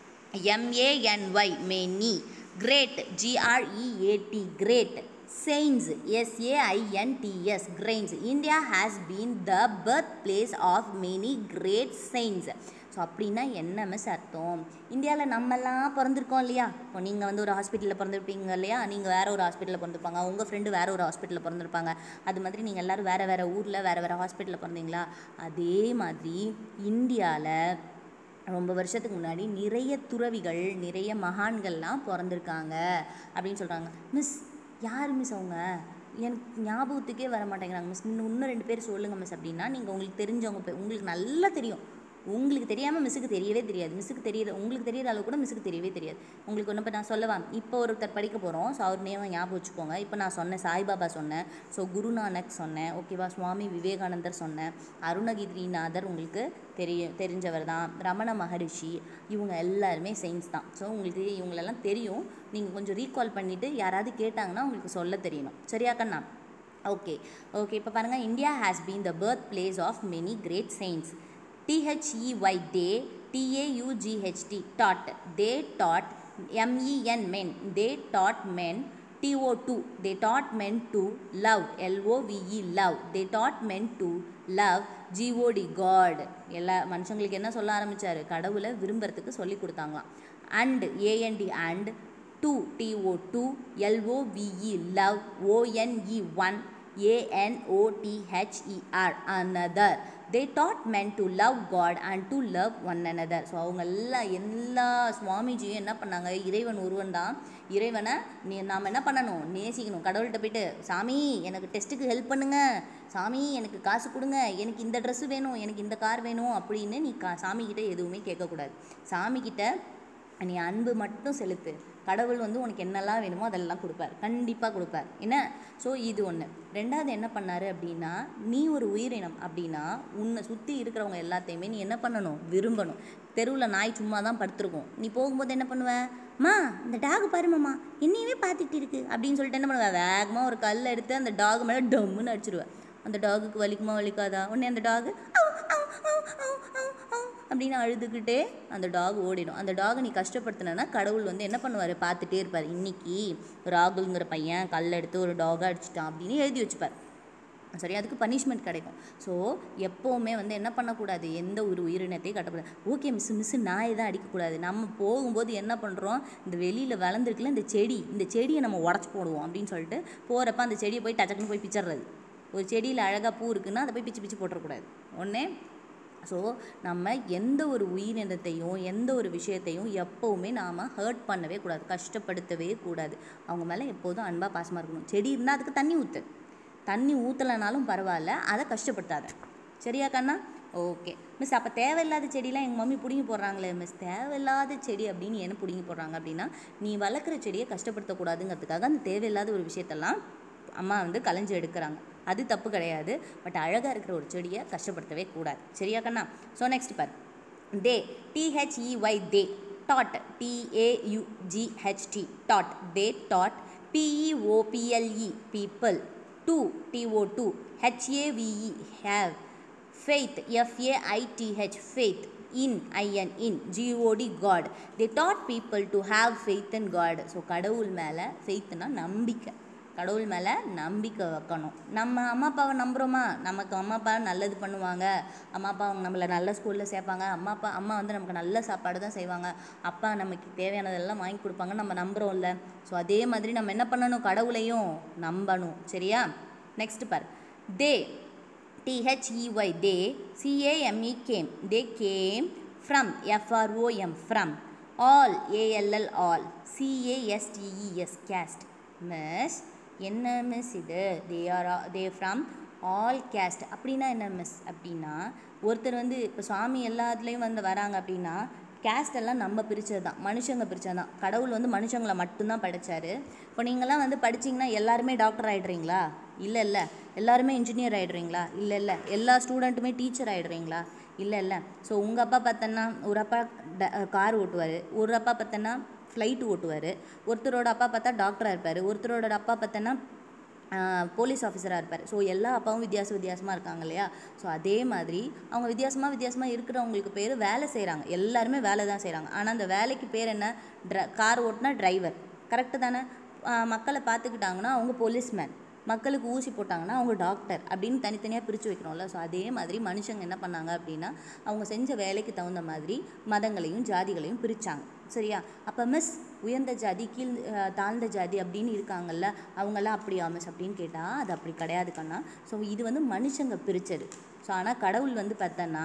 MANY many. Great G R E A T great. Saints S A I N T S grains. India has been the birthplace of many great saints. So அப்படின்னா என்ன மிஸ் அர்த்தம் இந்தியாவில் நம்மலாம் பிறந்திருக்கோம் இல்லையா இப்போ நீங்கள் வந்து ஒரு ஹாஸ்பிட்டலில் பிறந்திருப்பீங்க இல்லையா நீங்கள் வேறு ஒரு ஹாஸ்பிட்டலில் பிறந்திருப்பாங்க உங்கள் ஃப்ரெண்டு வேறு ஒரு ஹாஸ்பிட்டலில் பிறந்திருப்பாங்க அது மாதிரி நீங்கள் எல்லோரும் வேறு வேறு ஊரில் வேறு வேறு ஹாஸ்பிட்டலில் பிறந்தீங்களா அதே மாதிரி இந்தியாவில் ரொம்ப வருஷத்துக்கு முன்னாடி நிறைய துறவிகள் நிறைய மகான்கள்லாம் பிறந்திருக்காங்க அப்படின்னு சொல்கிறாங்க மிஸ் யார் மிஸ் அவங்க எனக்கு ஞாபகத்துக்கே வர மாட்டேங்கிறாங்க மிஸ் இன்னும் இன்னும் ரெண்டு பேர் சொல்லுங்கள் மிஸ் அப்படின்னா நீங்கள் உங்களுக்கு தெரிஞ்சவங்க பே- உங்களுக்கு நல்லா தெரியும் உங்களுக்கு தெரியாமல் மிஸ்ஸுக்கு தெரியவே தெரியாது மிஸ்ஸுக்கு தெரியற உங்களுக்கு தெரியற அளவு கூட மிஸ்ஸுக்கு தெரியவே தெரியாது உங்களுக்கு ஒன்று இப்போ நான் சொல்லவா இப்போ ஒருத்தர் படிக்க போகிறோம் ஸோ அவர் நேம் ஞாபகம் வச்சுக்கோங்க இப்போ நான் சொன்னேன் சாய்பாபா சொன்னேன் ஸோ குருநானக் சொன்னேன் ஓகேவா சுவாமி விவேகானந்தர் சொன்னேன் அருணகிரிநாதர் உங்களுக்கு தெரிய தெரிஞ்சவர் தான் ரமண மகரிஷி இவங்க எல்லாருமே செயின்ஸ் தான் ஸோ உங்களுக்கு இவங்களெல்லாம் தெரியும் நீங்கள் கொஞ்சம் ரீகால் பண்ணிவிட்டு யாராவது கேட்டாங்கன்னா உங்களுக்கு சொல்ல தெரியணும் சரியா கண்ணா ஓகே ஓகே இப்போ பாருங்கள் India has been the birth place of many great saints T H E Y they T A U G H T taught they taught M E N men they taught men TO2 they taught men to love L-O-V-E love they taught men to love G-O-D God எல்லா மனுஷங்களுக்கு என்ன சொல்ல ஆரம்பிச்சாரு கடவுளை விரும்புறதுக்கு சொல்லி கொடுத்தாங்களாம் and AND and two T O two L-O-V-E love ONE one ஏஎன்ஓடிஹெச்இஆர் another they taught men to love God and to love one another so அவங்க எல்லாம் எல்லா சுவாமிஜியும் என்ன பண்ணாங்க இறைவன் ஒருவன் தான் இறைவனை நீ நாம் என்ன பண்ணணும் நேசிக்கணும் கடவுள்கிட்ட போயிட்டு சாமி எனக்கு டெஸ்ட்டுக்கு ஹெல்ப் பண்ணுங்க சாமி எனக்கு காசு கொடுங்க எனக்கு இந்த ட்ரெஸ்ஸு வேணும் எனக்கு இந்த கார் வேணும் அப்படின்னு நீ கா சாமிக்கிட்ட எதுவுமே கேட்கக்கூடாது சாமிக்கிட்ட நீ அன்பு மட்டும் செலுத்து கடவுள் வந்து உனக்கு என்னெல்லாம் வேணுமோ அதெல்லாம் கொடுப்பார் கண்டிப்பாக கொடுப்பார் என்ன ஸோ இது ஒன்று ரெண்டாவது என்ன பண்ணாரு அப்படின்னா நீ ஒரு உயிரினம் அப்படின்னா உன்னை சுற்றி இருக்கிறவங்க எல்லாத்தையுமே நீ என்ன பண்ணணும் விரும்பணும் தெருவில் நாய் சும்மா தான் படுத்திருக்கும் நீ போகும்போது என்ன பண்ணுவ மா இந்த டாக் பாருமாம்மா என்னையவே பார்த்துட்டு இருக்கு அப்படின்னு சொல்லிட்டு என்ன பண்ணுவ வேகமாக ஒரு கல் எடுத்து அந்த டாக் மேலே டம்முன்னு அடிச்சிடுவேன் அந்த டாகுக்கு வலிக்குமா வலிக்காதா உடனே அந்த டாகு அப்படின்னு அழுதுகிட்டே அந்த டாக் ஓடிடும் அந்த டாகை நீ கஷ்டப்படுத்தினா கடவுள் வந்து என்ன பண்ணுவார் பார்த்துட்டே இருப்பார் இன்னைக்கு ராகுல்ங்கிற பையன் கல் எடுத்து ஒரு டாகை அடிச்சிட்டான் அப்படின்னு எழுதி வச்சுப்பார் சரி அதுக்கு பனிஷ்மெண்ட் கிடைக்கும் ஸோ எப்போவுமே வந்து என்ன பண்ணக்கூடாது எந்த ஒரு உயிரினத்தையும் கட்டக்கூடாது ஓகே மிஸ் மிஸ் நாயை தான் அடிக்கக்கூடாது நம்ம போகும்போது என்ன பண்ணுறோம் இந்த வெளியில் வளர்ந்துருக்குல இந்த செடி இந்த செடியை நம்ம உடச்சி போடுவோம் அப்படின்னு சொல்லிட்டு போகிறப்ப அந்த செடியை போய் டச்சக்குன்னு போய் பிச்சிடுறது ஒரு செடியில் அழகாக பூ இருக்குன்னா அதை போய் பிச்சு பிச்சு போட்டுறக்கூடாது ஒன்று ஸோ நம்ம எந்த ஒரு உயிரினத்தையும் எந்த ஒரு விஷயத்தையும் எப்போவுமே நாம் ஹர்ட் பண்ணவே கூடாது கஷ்டப்படுத்தவே கூடாது அவங்க மேலே எப்போதும் அன்பாக பாசமாக இருக்கணும் செடி இருந்தால் அதுக்கு தண்ணி ஊற்று தண்ணி ஊற்றலைனாலும் பரவாயில்ல அதை கஷ்டப்படுத்தாத சரியா கண்ணா ஓகே மிஸ் அப்போ தேவையில்லாத செடிலாம் எங்கள் மம்மி பிடுங்கி போடுறாங்களே மிஸ் தேவையில்லாத செடி அப்படின்னு என்ன பிடுங்கி போடுறாங்க அப்படின்னா நீ வளர்க்குற செடியை கஷ்டப்படுத்தக்கூடாதுங்கிறதுக்காக அந்த தேவையில்லாத ஒரு விஷயத்தெல்லாம் அம்மா வந்து களைஞ்சு எடுக்கிறாங்க அது தப்பு கிடையாது பட் அழகாக இருக்கிற ஒரு செடியை கஷ்டப்படுத்தவே கூடாது சரியா கண்ணா ஸோ நெக்ஸ்ட் பார் they T H E Y they taught T A U G H T taught they taught P E O P L E people to T O to H A V E have faith f-a-i-t-h faith in i-n in g-o-d god they taught people to have faith in god so கடவுள் மேலே ஃபெய்த்னா நம்பிக்கை கடவுள் மேலே நம்பிக்கை வைக்கணும் நம்ம அம்மா அப்பாவை நம்புகிறோமா நமக்கு அம்மா அப்பா நல்லது பண்ணுவாங்க அம்மா அப்பா அவங்க நம்மளை நல்ல ஸ்கூலில் சேர்ப்பாங்க அம்மா அப்பா அம்மா வந்து நமக்கு நல்ல சாப்பாடு தான் செய்வாங்க அப்பா நமக்கு தேவையானதெல்லாம் வாங்கி கொடுப்பாங்க நம்ம நம்புகிறோம்ல ஸோ அதே மாதிரி நம்ம என்ன பண்ணணும் கடவுளையும் நம்பணும் சரியா நெக்ஸ்ட் பார் they T H E Y they C A M E came they came from F R O M from all A L L all C A S T E S caste miss என்ன மிஸ் இது they are they from all caste அப்படின்னா என்ன மிஸ் அப்படின்னா ஒருத்தர் வந்து இப்போ சுவாமி எல்லாத்துலேயும் வந்து வராங்க அப்படின்னா கேஸ்ட் எல்லாம் நம்ம பிரித்தது தான் மனுஷங்க பிரித்தது தான் கடவுள் வந்து மனுஷங்களை மட்டும்தான் படைச்சாரு இப்போ நீங்களாம் வந்து படிச்சீங்கன்னா எல்லாருமே டாக்டர் ஆகிடுறீங்களா இல்லை இல்லை எல்லாருமே இன்ஜினியர் ஆகிடுறீங்களா இல்லை இல்லை எல்லா ஸ்டூடெண்ட்டுமே டீச்சர் ஆகிடுறீங்களா இல்லை இல்லை ஸோ உங்கள் அப்பா பார்த்தோன்னா ஒரு அப்பா கார் ஓட்டுவார் ஒரு அப்பா பார்த்தோன்னா ஃப்ளைட் ஓட்டுவார் ஒருத்தரோட அப்பா பார்த்தா டாக்டராக இருப்பார் ஒருத்தரோட அப்பா பார்த்தோன்னா போலீஸ் ஆஃபீஸராக இருப்பார் ஸோ எல்லா அப்பாவும் வித்தியாச வித்தியாசமாக இருக்காங்க இல்லையா ஸோ அதே மாதிரி அவங்க வித்தியாசமாக வித்தியாசமாக இருக்கிறவங்களுக்கு பேர் வேலை செய்கிறாங்க எல்லாருமே வேலை தான் செய்கிறாங்க ஆனால் அந்த வேலைக்கு பேர் என்ன ட்ர கார் ஓட்டினா டிரைவர் கரெக்டு தானே ஆஹ் மக்களை பார்த்துக்கிட்டாங்கன்னா அவங்க போலீஸ்மேன் மக்களுக்கு ஊசி போட்டாங்கன்னா அவங்க டாக்டர் அப்படின்னு தனித்தனியாக பிரித்து வைக்கிறோம்ல ஸோ அதே மாதிரி மனுஷங்க என்ன பண்ணாங்க அப்படின்னா அவங்க செஞ்ச வேலைக்கு தகுந்த மாதிரி மதங்களையும் ஜாதிகளையும் பிரித்தாங்க சரியா அப்போ மிஸ் உயர்ந்த ஜாதி கீழ் அஹ், தாழ்ந்த ஜாதி அப்படின்னு இருக்காங்கல்ல அவங்கெல்லாம் அப்படியா மிஸ் அப்படின்னு கேட்டால் அது அப்படி கிடையாது கண்ணா ஸோ இது வந்து மனுஷங்க பிரித்தது ஸோ ஆனால் கடவுள் வந்து பார்த்தோன்னா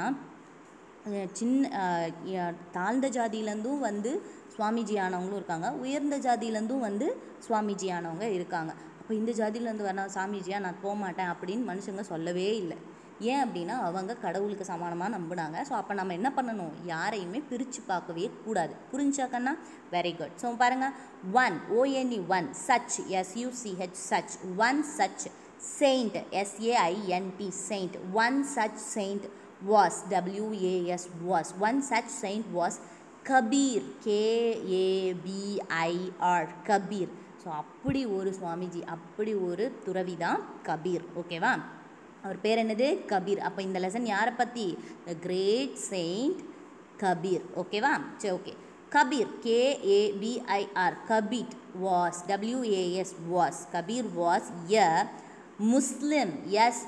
அஹ் சின்ன அஹ் ய- தாழ்ந்த ஜாதியிலேருந்தும் வந்து சுவாமிஜி ஆனவங்களும் இருக்காங்க உயர்ந்த ஜாதியிலேருந்தும் வந்து சுவாமிஜி ஆனவங்க இருக்காங்க அப்போ இந்த ஜாதியிலேருந்து வர சாமிஜியா நான் போக மாட்டேன் அப்படின்னு மனுஷங்க சொல்லவே இல்லை ஏன் அப்படின்னா அவங்க கடவுளுக்கு சமானமாக நம்பினாங்க ஸோ அப்போ நம்ம என்ன பண்ணணும் யாரையுமே பிரித்து பார்க்கவே கூடாது புரிஞ்சாக்கன்னா வெரி குட் ஸோ பாருங்கள் one O N E one such S U C H such one such saint S A I N T saint one such saint was W A S was one such saint was Kabir K A B I R Kabir so அப்படி ஒரு சுவாமிஜி அப்படி ஒரு துறவி தான் கபீர் ஓகேவா அவர் பேர் என்னது கபீர் அப்போ இந்த லெசன் யாரை பற்றி த கிரேட் செயிண்ட் கபீர் ஓகேவா சரி okay Kabir K A B I R Kabir was W A S was Kabir was a Muslim S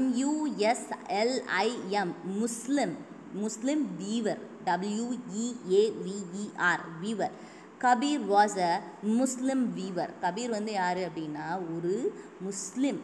M U S L I M Muslim Muslim weaver W E A V E R weaver Kabir was a Muslim weaver Kabir வந்து யார் அப்படின்னா ஒரு முஸ்லிம்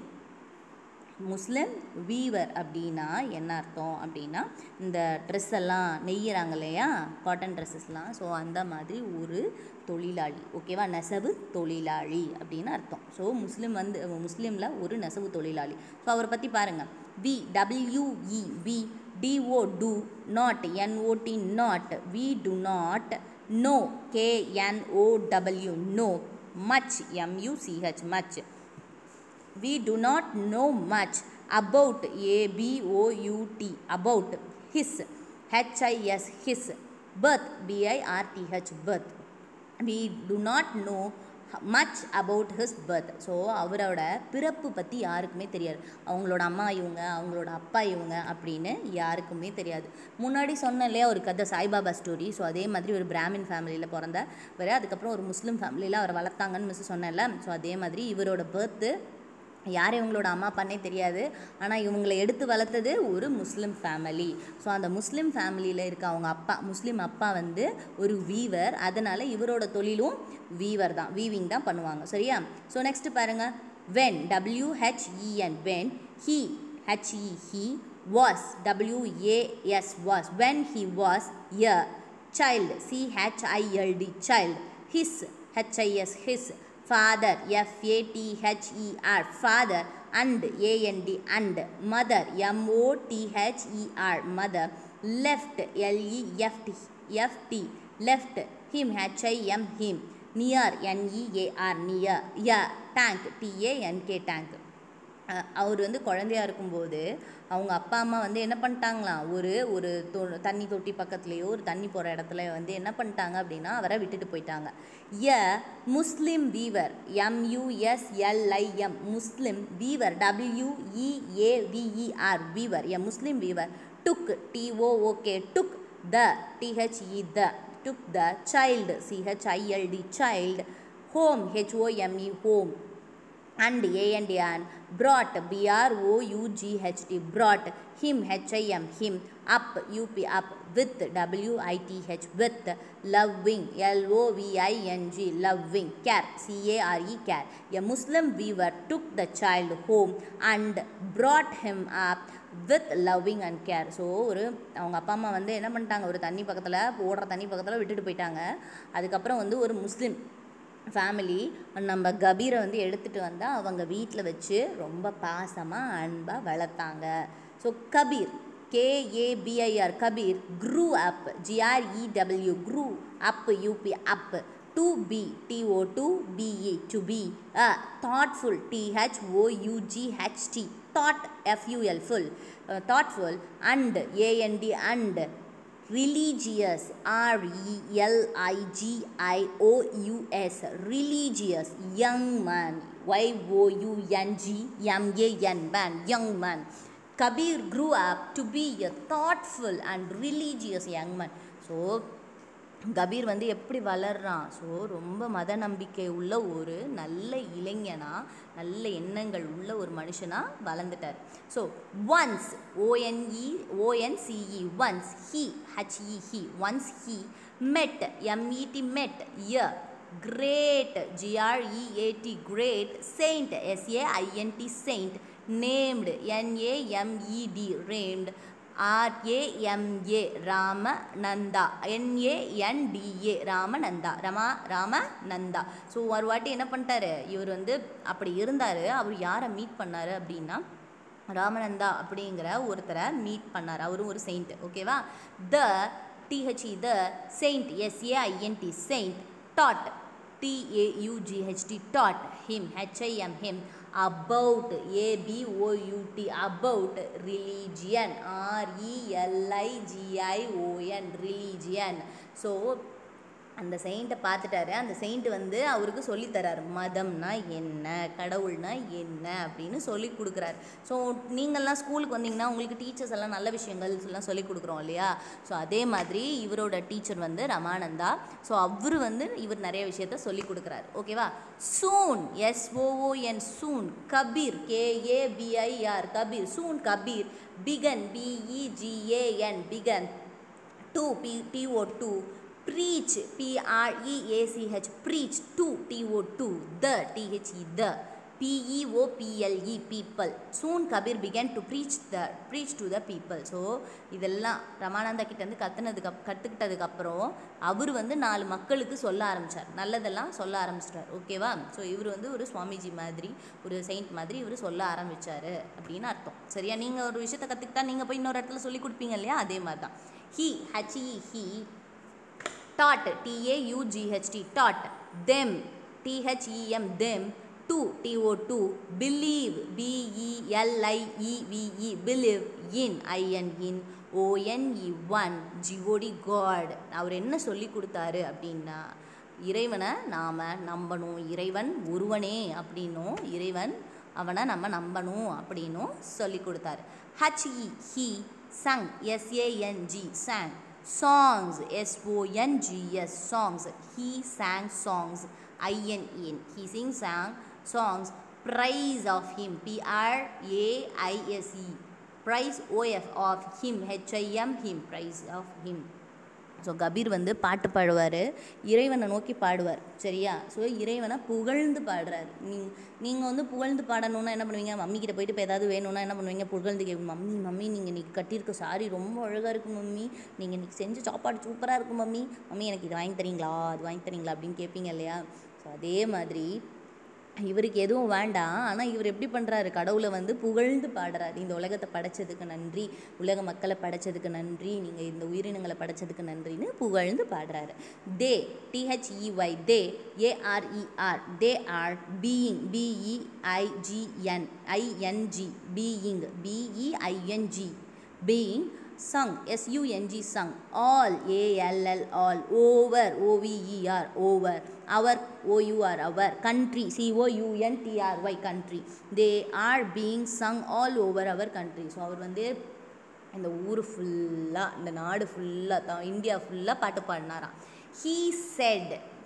முஸ்லிம் வீவர் அப்படின்னா என்ன அர்த்தம் அப்படின்னா இந்த ட்ரெஸ் எல்லாம் நெய்யறாங்க இல்லையா காட்டன் ட்ரெஸ்ஸஸ்லாம் ஸோ அந்த மாதிரி ஒரு தொழிலாளி ஓகேவா நெசவு தொழிலாளி அப்படின்னு அர்த்தம் ஸோ முஸ்லீம் வந்து முஸ்லீமில் ஒரு நெசவு தொழிலாளி ஸோ அவரை பற்றி பாருங்கள் we W E we D O do not N O T not we do not know K N O W know much M U C H much we do not know much about a b o u t about his h i s his birth b i r t h birth we do not know much about his birth so அவரோட பிறப்பு பற்றி யாருக்குமே தெரியாது அவங்களோட அம்மா இவங்க அவங்களோட அப்பா இவங்க அப்படின்னு யாருக்குமே தெரியாது முன்னாடி சொன்னேன் இல்லையா ஒரு கதை சாய்பாபா ஸ்டோரி ஸோ அதே மாதிரி ஒரு பிராமின் ஃபேமிலியில் பிறந்த வர அதுக்கப்புறம் ஒரு முஸ்லீம் ஃபேமிலியில் அவரை வளர்த்தாங்கன்னு மிஸ் சொன்னேன்ல ஸோ அதே மாதிரி இவரோட பர்த்து யார் இவங்களோட அம்மா அப்பானே தெரியாது ஆனால் இவங்களை எடுத்து வளர்த்தது ஒரு முஸ்லீம் ஃபேமிலி ஸோ அந்த முஸ்லீம் ஃபேமிலியில் இருக்க அவங்க அப்பா முஸ்லீம் அப்பா வந்து ஒரு வீவர் அதனால் இவரோட தொழிலும் வீவர் தான் வீவிங் தான் பண்ணுவாங்க சரியா ஸோ நெக்ஸ்ட் பாருங்கள் when W H E N when he H E he was W A S was when he was a child c h i l d child his h i s his father f a t h e r father and a n d and mother m o t h e r mother left l e f t f t left him h i m him near n e a r near yeah tank t a n k tank அஹ் அவர் வந்து குழந்தையா இருக்கும்போது அவங்க அப்பா அம்மா வந்து என்ன பண்ணிட்டாங்களாம் ஒரு ஒரு தொ தண்ணி தொட்டி பக்கத்துலேயோ ஒரு தண்ணி போகிற இடத்துல வந்து என்ன பண்ணிட்டாங்க அப்படின்னா அவரை விட்டுட்டு போயிட்டாங்க a Muslim weaver M U S L I M Muslim weaver W E A V E R weaver a Muslim weaver took T O O K took the T H E the took the child C H I L D child home H O M E home and a and an brought b r o u g h t brought him h i m him up u p up with w i t h with loving l o v i n g loving care c a r e care a muslim weaver took the child home and brought him up with loving and care so ஒரு அவங்க அப்பா அம்மா வந்து என்ன பண்ணிட்டாங்க ஒரு தண்ணி பக்கத்தில் ஓடுற தண்ணி பக்கத்தில் விட்டுட்டு போயிட்டாங்க அதுக்கப்புறம் வந்து ஒரு முஸ்லீம் ஃபேமிலி நம்ம கபீரை வந்து எடுத்துகிட்டு வந்தால் அவங்க வீட்டில் வச்சு ரொம்ப பாசமாக அன்பாக வளர்த்தாங்க so Kabir K A B I R Kabir grew up G R E W grew up U P up to be t o 2 b e to be a thoughtful t h o u g h t thought f u l full uh, thoughtful and a n d and religious r e l i g i o u s religious young man y o u n g m a n man young man kabir grew up to be a thoughtful and religious young man so Kabir வந்து எப்படி வளர்றான் ஸோ ரொம்ப மத நம்பிக்கை உள்ள ஒரு நல்ல இளைஞனா நல்ல எண்ணங்கள் உள்ள ஒரு மனுஷனாக வளர்ந்துட்டார் so once O N E O N C E once he H E he once he met M E T met a great G R E A T great saint S A I N T saint named N A M E D named R A M A Ramananda N A N D A Ramananda Rama Ramananda so ஒரு வாட்டி என்ன பண்ணிட்டாரு இவர் வந்து அப்படி இருந்தார் அவர் யாரை மீட் பண்ணார் அப்படின்னா ராமநந்தா அப்படிங்கிற ஒருத்தரை மீட் பண்ணார் அவரும் ஒரு செயிண்ட் ஓகேவா the T H E the saint S A I N T saint taught T A U G H T taught him H I M him about a b o u t about religion r e l i g i o n religion so அந்த செயிண்ட்டை பார்த்துட்டாரு அந்த செயிண்ட் வந்து அவருக்கு சொல்லித்தராரு மதம்னா என்ன கடவுள்னா என்ன அப்படின்னு சொல்லி கொடுக்குறாரு ஸோ நீங்கள்லாம் ஸ்கூலுக்கு வந்தீங்கன்னா உங்களுக்கு டீச்சர்ஸ் எல்லாம் நல்ல விஷயங்கள் எல்லாம் சொல்லி கொடுக்குறோம் இல்லையா ஸோ அதே மாதிரி இவரோட டீச்சர் வந்து ரமானந்தா ஸோ அவர் வந்து இவர் நிறைய விஷயத்த சொல்லி கொடுக்குறாரு ஓகேவா soon S O O N soon Kabir K A B I R Kabir soon Kabir began B E G A N began to B T O to preach p r e a c h preach to t o 2 the t h e the p e o p l e people soon kabir began to preach the preach to the people so இதெல்லாம் ரமானந்தா கிட்ட இருந்து கத்துனதுக்கு அப் கற்றுக்கிட்டதுக்கு அப்புறம் அவர் வந்து நாலு மக்களுக்கு சொல்ல ஆரம்பித்தார் நல்லதெல்லாம் சொல்ல ஆரம்பிச்சிட்டார் ஓகேவா ஸோ இவர் வந்து ஒரு சுவாமிஜி மாதிரி ஒரு செயின்ட் மாதிரி இவர் சொல்ல ஆரம்பித்தார் அப்படின்னு அர்த்தம் சரியா நீங்கள் ஒரு விஷயத்தை கற்றுக்கிட்டா நீங்கள் போய் இன்னொரு இடத்துல சொல்லி கொடுப்பீங்க இல்லையா அதே மாதிரி தான் he H E he taught t a u g h t taught them t h e m them to t o 2 believe b e l i e v e believe in i n in o n e 1 g o d god அவர் என்ன சொல்லி கொடுத்தாரு அப்படின்னா இறைவனை நாம் நம்பணும் இறைவன் ஒருவனே அப்படின்னும் இறைவன் அவனை நம்ம நம்பணும் அப்படின்னும் சொல்லி கொடுத்தாரு H E he sang S A N G sang songs s o n g s songs he sang songs i n e n he sings sang songs praise of him p r a i s e praise o f of him h i m him praise of him so Kabir வந்து பாட்டு பாடுவார் இறைவனை நோக்கி பாடுவார் சரியா ஸோ இறைவனை புகழ்ந்து பாடுறாரு நீங் நீங்கள் வந்து புகழ்ந்து பாடணுன்னா என்ன பண்ணுவீங்க மம்மி கிட்ட போயிட்டு இப்போ ஏதாவது வேணும்னா என்ன பண்ணுவீங்க புகழ்ந்து கேட்பீங்க மம்மி மம்மி நீங்கள் இன்றைக்கி கட்டியிருக்க சாரி ரொம்ப அழகாக இருக்குது மம்மி நீங்கள் இன்றைக்கி செஞ்ச சாப்பாடு சூப்பராக இருக்கும் மம்மி மம்மி எனக்கு இது வாங்கி தரீங்களா அது வாங்கி தரீங்களா அப்படின்னு கேட்பீங்க இல்லையா ஸோ அதே மாதிரி இவருக்கு எதுவும் வேண்டாம் ஆனால் இவர் எப்படி பண்ணுறாரு கடவுளை வந்து புகழ்ந்து பாடுறாரு இந்த உலகத்தை படைச்சதுக்கு நன்றி உலக மக்களை படைச்சதுக்கு நன்றி நீங்கள் இந்த உயிரினங்களை படைச்சதுக்கு நன்றின்னு புகழ்ந்து பாடுறாரு they T H E Y they A R E R they are being B E I G N I N G being B E I N G being sung s-u-n-g sung all a-l-l all over o-v-e-r over our o-u-r our country c-o-u-n-t-r-y country they are being sung all over our country so அவர் வந்து இந்த ஊர் ஃபுல்லாக இந்த நாடு ஃபுல்லாக தான் இந்தியா ஃபுல்லாக பாட்டு பாடினாராம் he said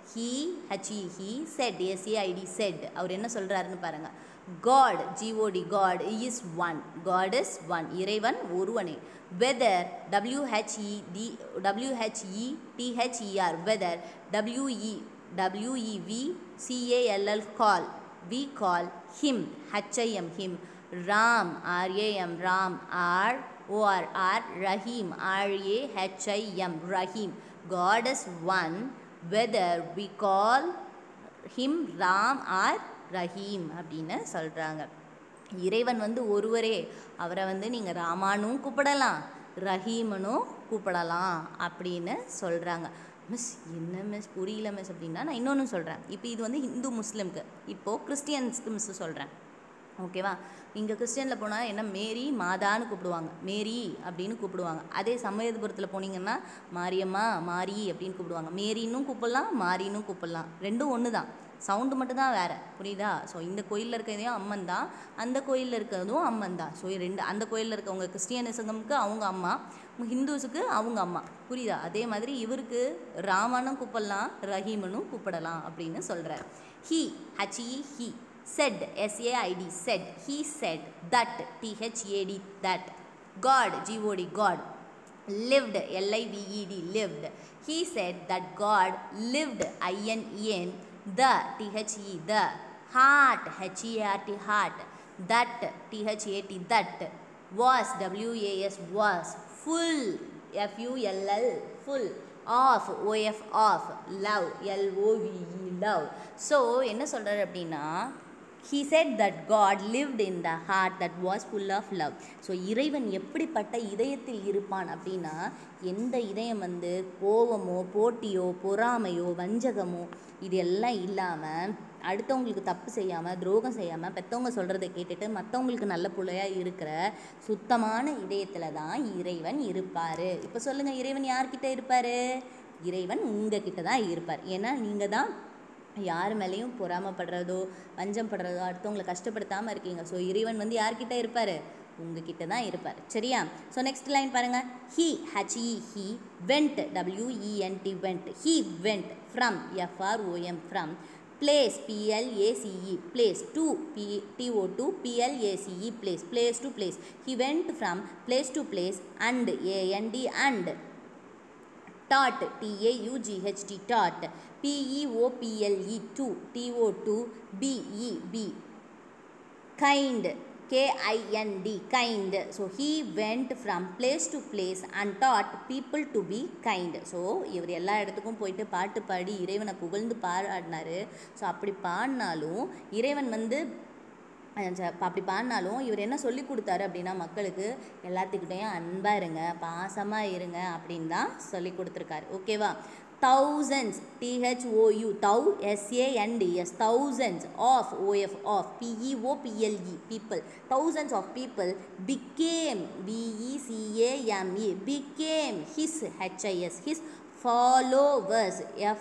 he H E he said S A I D said அவர் என்ன சொல்கிறாருன்னு பாருங்கள் God G O D God is one God is one இறைவன் ஒருவனே whether W H E T W H E T H E R whether W E W E V C A L L call we call him H I M him Ram R A M Ram or O R or Rahim R A H I M Rahim God is one whether we call him Ram or Rahim அப்படின்னு சொல்கிறாங்க இறைவன் வந்து ஒருவரே அவரை வந்து நீங்கள் ராமானும் கூப்பிடலாம் ரஹீமனும் கூப்பிடலாம் அப்படின்னு சொல்கிறாங்க மிஸ் என்ன மிஸ் புரியல மிஸ் அப்படின்னா நான் இன்னொன்று சொல்கிறேன் இப்போ இது வந்து ஹிந்து முஸ்லீம்க்கு இப்போது கிறிஸ்டியன்ஸ்க்கு மிஸ் சொல்கிறேன் ஓகேவா இங்கே கிறிஸ்டியனில் போனால் என்ன மேரி மாதான்னு கூப்பிடுவாங்க மேரி அப்படின்னு கூப்பிடுவாங்க அதே சமயபுரத்தில் போனீங்கன்னா மாரியம்மா மாரி அப்படின்னு கூப்பிடுவாங்க மேரின்னும் கூப்பிடலாம் மாரின்னும் கூப்பிடலாம் ரெண்டும் ஒன்று தான் சவுண்டு மட்டும்தான் வேறு புரியுதா ஸோ இந்த கோயிலில் இருக்கிறதையும் அம்மன் தான் அந்த கோயிலில் இருக்கிறதும் அம்மன் தான் ஸோ ரெண்டு அந்த கோயிலில் இருக்கவங்க கிறிஸ்டியனிசம்க்கு அவங்க அம்மா ஹிந்துஸுக்கு அவங்க அம்மா புரியுதா அதே மாதிரி இவருக்கு ராமனும் கூப்பிடலாம் ரஹீமனும் கூப்பிடலாம் அப்படின்னு சொல்கிறார் he H E he said S A I D said he said that T H A T that God G O D God lived L-I-V-E-D lived he said that God lived I-N-E-N the T-H-E the heart H-E-A-R-T heart that T-H-A-T that was W-A-S was full F-U-L-L full of O-F of love L-O-V-E love so என்ன சொல்கிறார் அப்படின்னா he said that God lived in the heart that was full of love so இறைவன் எப்படிப்பட்ட இதயத்தில் இருப்பான் அப்படின்னா எந்த இதயம் வந்து கோவமோ போட்டியோ பொறாமையோ வஞ்சகமோ இது எல்லாம் இல்லாமல் அடுத்தவங்களுக்கு தப்பு செய்யாமல் துரோகம் செய்யாமல் பெற்றவங்க சொல்கிறத கேட்டுட்டு மற்றவங்களுக்கு நல்ல பிள்ளையாக இருக்கிற சுத்தமான இதயத்தில் தான் இறைவன் இருப்பார் இப்போ சொல்லுங்கள் இறைவன் யார்கிட்ட இருப்பார் இறைவன் உங்ககிட்ட தான் இருப்பார் ஏன்னா நீங்கள் தான் யார் மேலேயும் பொறாமப்படுறதோ வஞ்சம் படுறதோ அடுத்தவங்களை கஷ்டப்படுத்தாமல் இருக்கீங்க ஸோ இறைவன் வந்து யார்கிட்ட இருப்பார் உங்ககிட்ட தான் இருப்பார் சரியா ஸோ நெக்ஸ்ட் லைன் பாருங்கள் he H E he went W E N T went he went from F R O M from place place place to p t o 2 place place place to place he went from place to place and a n d and taught t a u g h t taught p e o p l e 2 t o 2 b e b kind k i n d kind so he went from place to place and taught people to be kind so இவர் எல்லா இடத்துக்கும் போயிட்டு பாட்டு பாடி இறைவனை புகழ்ந்து பாடினாரு ஸோ அப்படி பாடினாலும் இறைவன் வந்து அஹ் ச- அப்படி பாடினாலும் இவர் என்ன சொல்லி கொடுத்தாரு அப்படின்னா மக்களுக்கு எல்லாத்துக்கிட்டையும் அன்பாக இருங்க பாசமாக இருங்க அப்படின்னு தான் சொல்லி கொடுத்துருக்காரு ஓகேவா thousands THOU thou S-A-N-D-S thousands of OF of P-E-O-P-L-E people thousands of people became B-E-C-A-M-E became his H-I-S his followers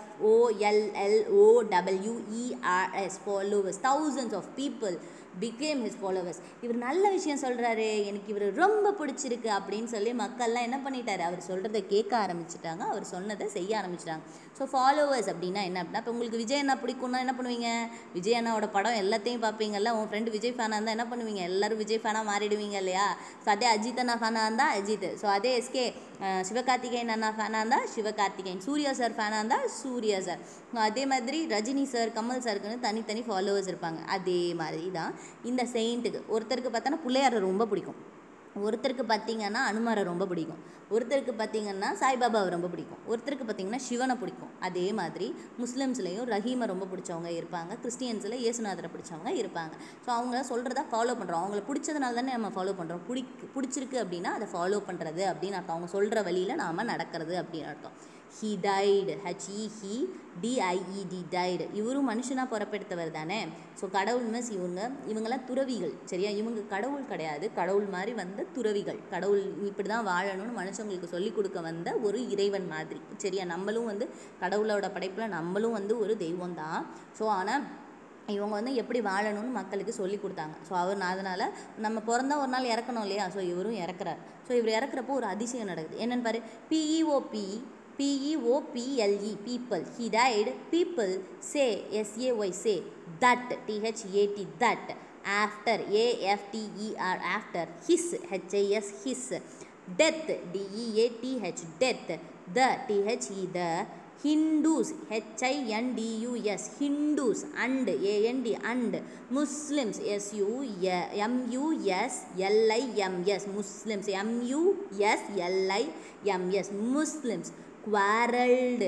F-O-L-L-O-W-E-R-S followers thousands of people became his followers இவர் நல்ல விஷயம் சொல்கிறாரு எனக்கு இவர் ரொம்ப பிடிச்சிருக்கு அப்படின்னு சொல்லி மக்கள்லாம் என்ன பண்ணிட்டாரு அவர் சொல்கிறத கேட்க ஆரம்பிச்சிட்டாங்க அவர் சொன்னதை செய்ய ஆரம்பிச்சிட்டாங்க ஸோ ஃபாலோவர்ஸ் அப்படின்னா என்ன அப்படின்னா இப்போ உங்களுக்கு விஜய் அண்ணா பிடிக்கும்னா என்ன பண்ணுவீங்க விஜய் அண்ணாவோட படம் எல்லாத்தையும் பார்ப்பீங்கல்ல உன் ஃப்ரெண்டு விஜய் ஃபேனாக இருந்தால் என்ன பண்ணுவீங்க எல்லாரும் விஜய் ஃபேனாக மாறிடுவீங்க இல்லையா ஸோ அதே அஜித் அண்ணா ஃபேனாக இருந்தால் அஜித் ஸோ அதே எஸ்கே சிவகார்த்திகேயன் அண்ணா ஃபேனாக இருந்தால் சிவகார்த்திகேயன் சூர்யா சார் ஃபேனாக இருந்தால் சூர்யா சார் அதே மாதிரி ரஜினி சார் கமல் சாருக்குன்னு தனித்தனி ஃபாலோவர்ஸ் இருப்பாங்க அதே மாதிரி தான் இந்த செயிண்ட்டுக்கு ஒருத்தருக்கு பார்த்தோன்னா பிள்ளையாரை ரொம்ப பிடிக்கும் ஒருத்தருக்கு பார்த்தீங்கன்னா அனுமாரை ரொம்ப பிடிக்கும் ஒருத்தருக்கு பார்த்தீங்கன்னா சாய்பாபாவை ரொம்ப பிடிக்கும் ஒருத்தருக்கு பார்த்தீங்கன்னா சிவனை பிடிக்கும் அதே மாதிரி முஸ்லிம்ஸ்லேயும் ரஹீமை ரொம்ப பிடிச்சவங்க இருப்பாங்க கிறிஸ்டியன்ஸில் இயேசுநாதரை பிடிச்சவங்க இருப்பாங்க ஸோ அவங்க சொல்கிறத ஃபாலோ பண்ணுறோம் அவங்கள பிடிச்சதுனால தானே நம்ம ஃபாலோ பண்ணுறோம் பிடி பிடிச்சிருக்கு அப்படின்னா அதை ஃபாலோ பண்ணுறது அப்படின்னு அர்த்தம் அவங்க சொல்கிற வழியில் நாம் நடக்கிறது அப்படின்னு அர்த்தம் he died H E he D I E D died இவரும் மனுஷனாக பிறப்பெடுத்தவர் தானே ஸோ கடவுள் மிஸ் இவங்க இவங்கெல்லாம் துறவிகள் சரியா இவங்க கடவுள் கிடையாது கடவுள் மாதிரி வந்த துறவிகள் கடவுள் இப்படி தான் வாழணும்னு மனுஷங்களுக்கு சொல்லிக் கொடுக்க வந்த ஒரு இறைவன் மாதிரி சரியா நம்மளும் வந்து கடவுளோட படைப்பில் நம்மளும் வந்து ஒரு தெய்வம் தான் ஸோ ஆனால் இவங்க வந்து எப்படி வாழணும்னு மக்களுக்கு சொல்லி கொடுத்தாங்க ஸோ அவர் அதனால் நம்ம பிறந்தா ஒரு நாள் இறக்கணும் இல்லையா ஸோ இவரும் இறக்குறார் ஸோ இவர் இறக்குறப்போ ஒரு அதிசயம் நடக்குது என்னன்னு பாரு P E O P P-E-O-P-L-E people he died people say S-A-Y say that T-H-A-T that after A-F-T-E-R after his H-I-S his death D-E-A-T-H death the T-H-E the Hindus H-I-N-D-U-S Hindus and A-N-D and Muslims S-U-M-U-S-L-I-M-S Muslims M-U-S-L-I-M-S Muslims quarreled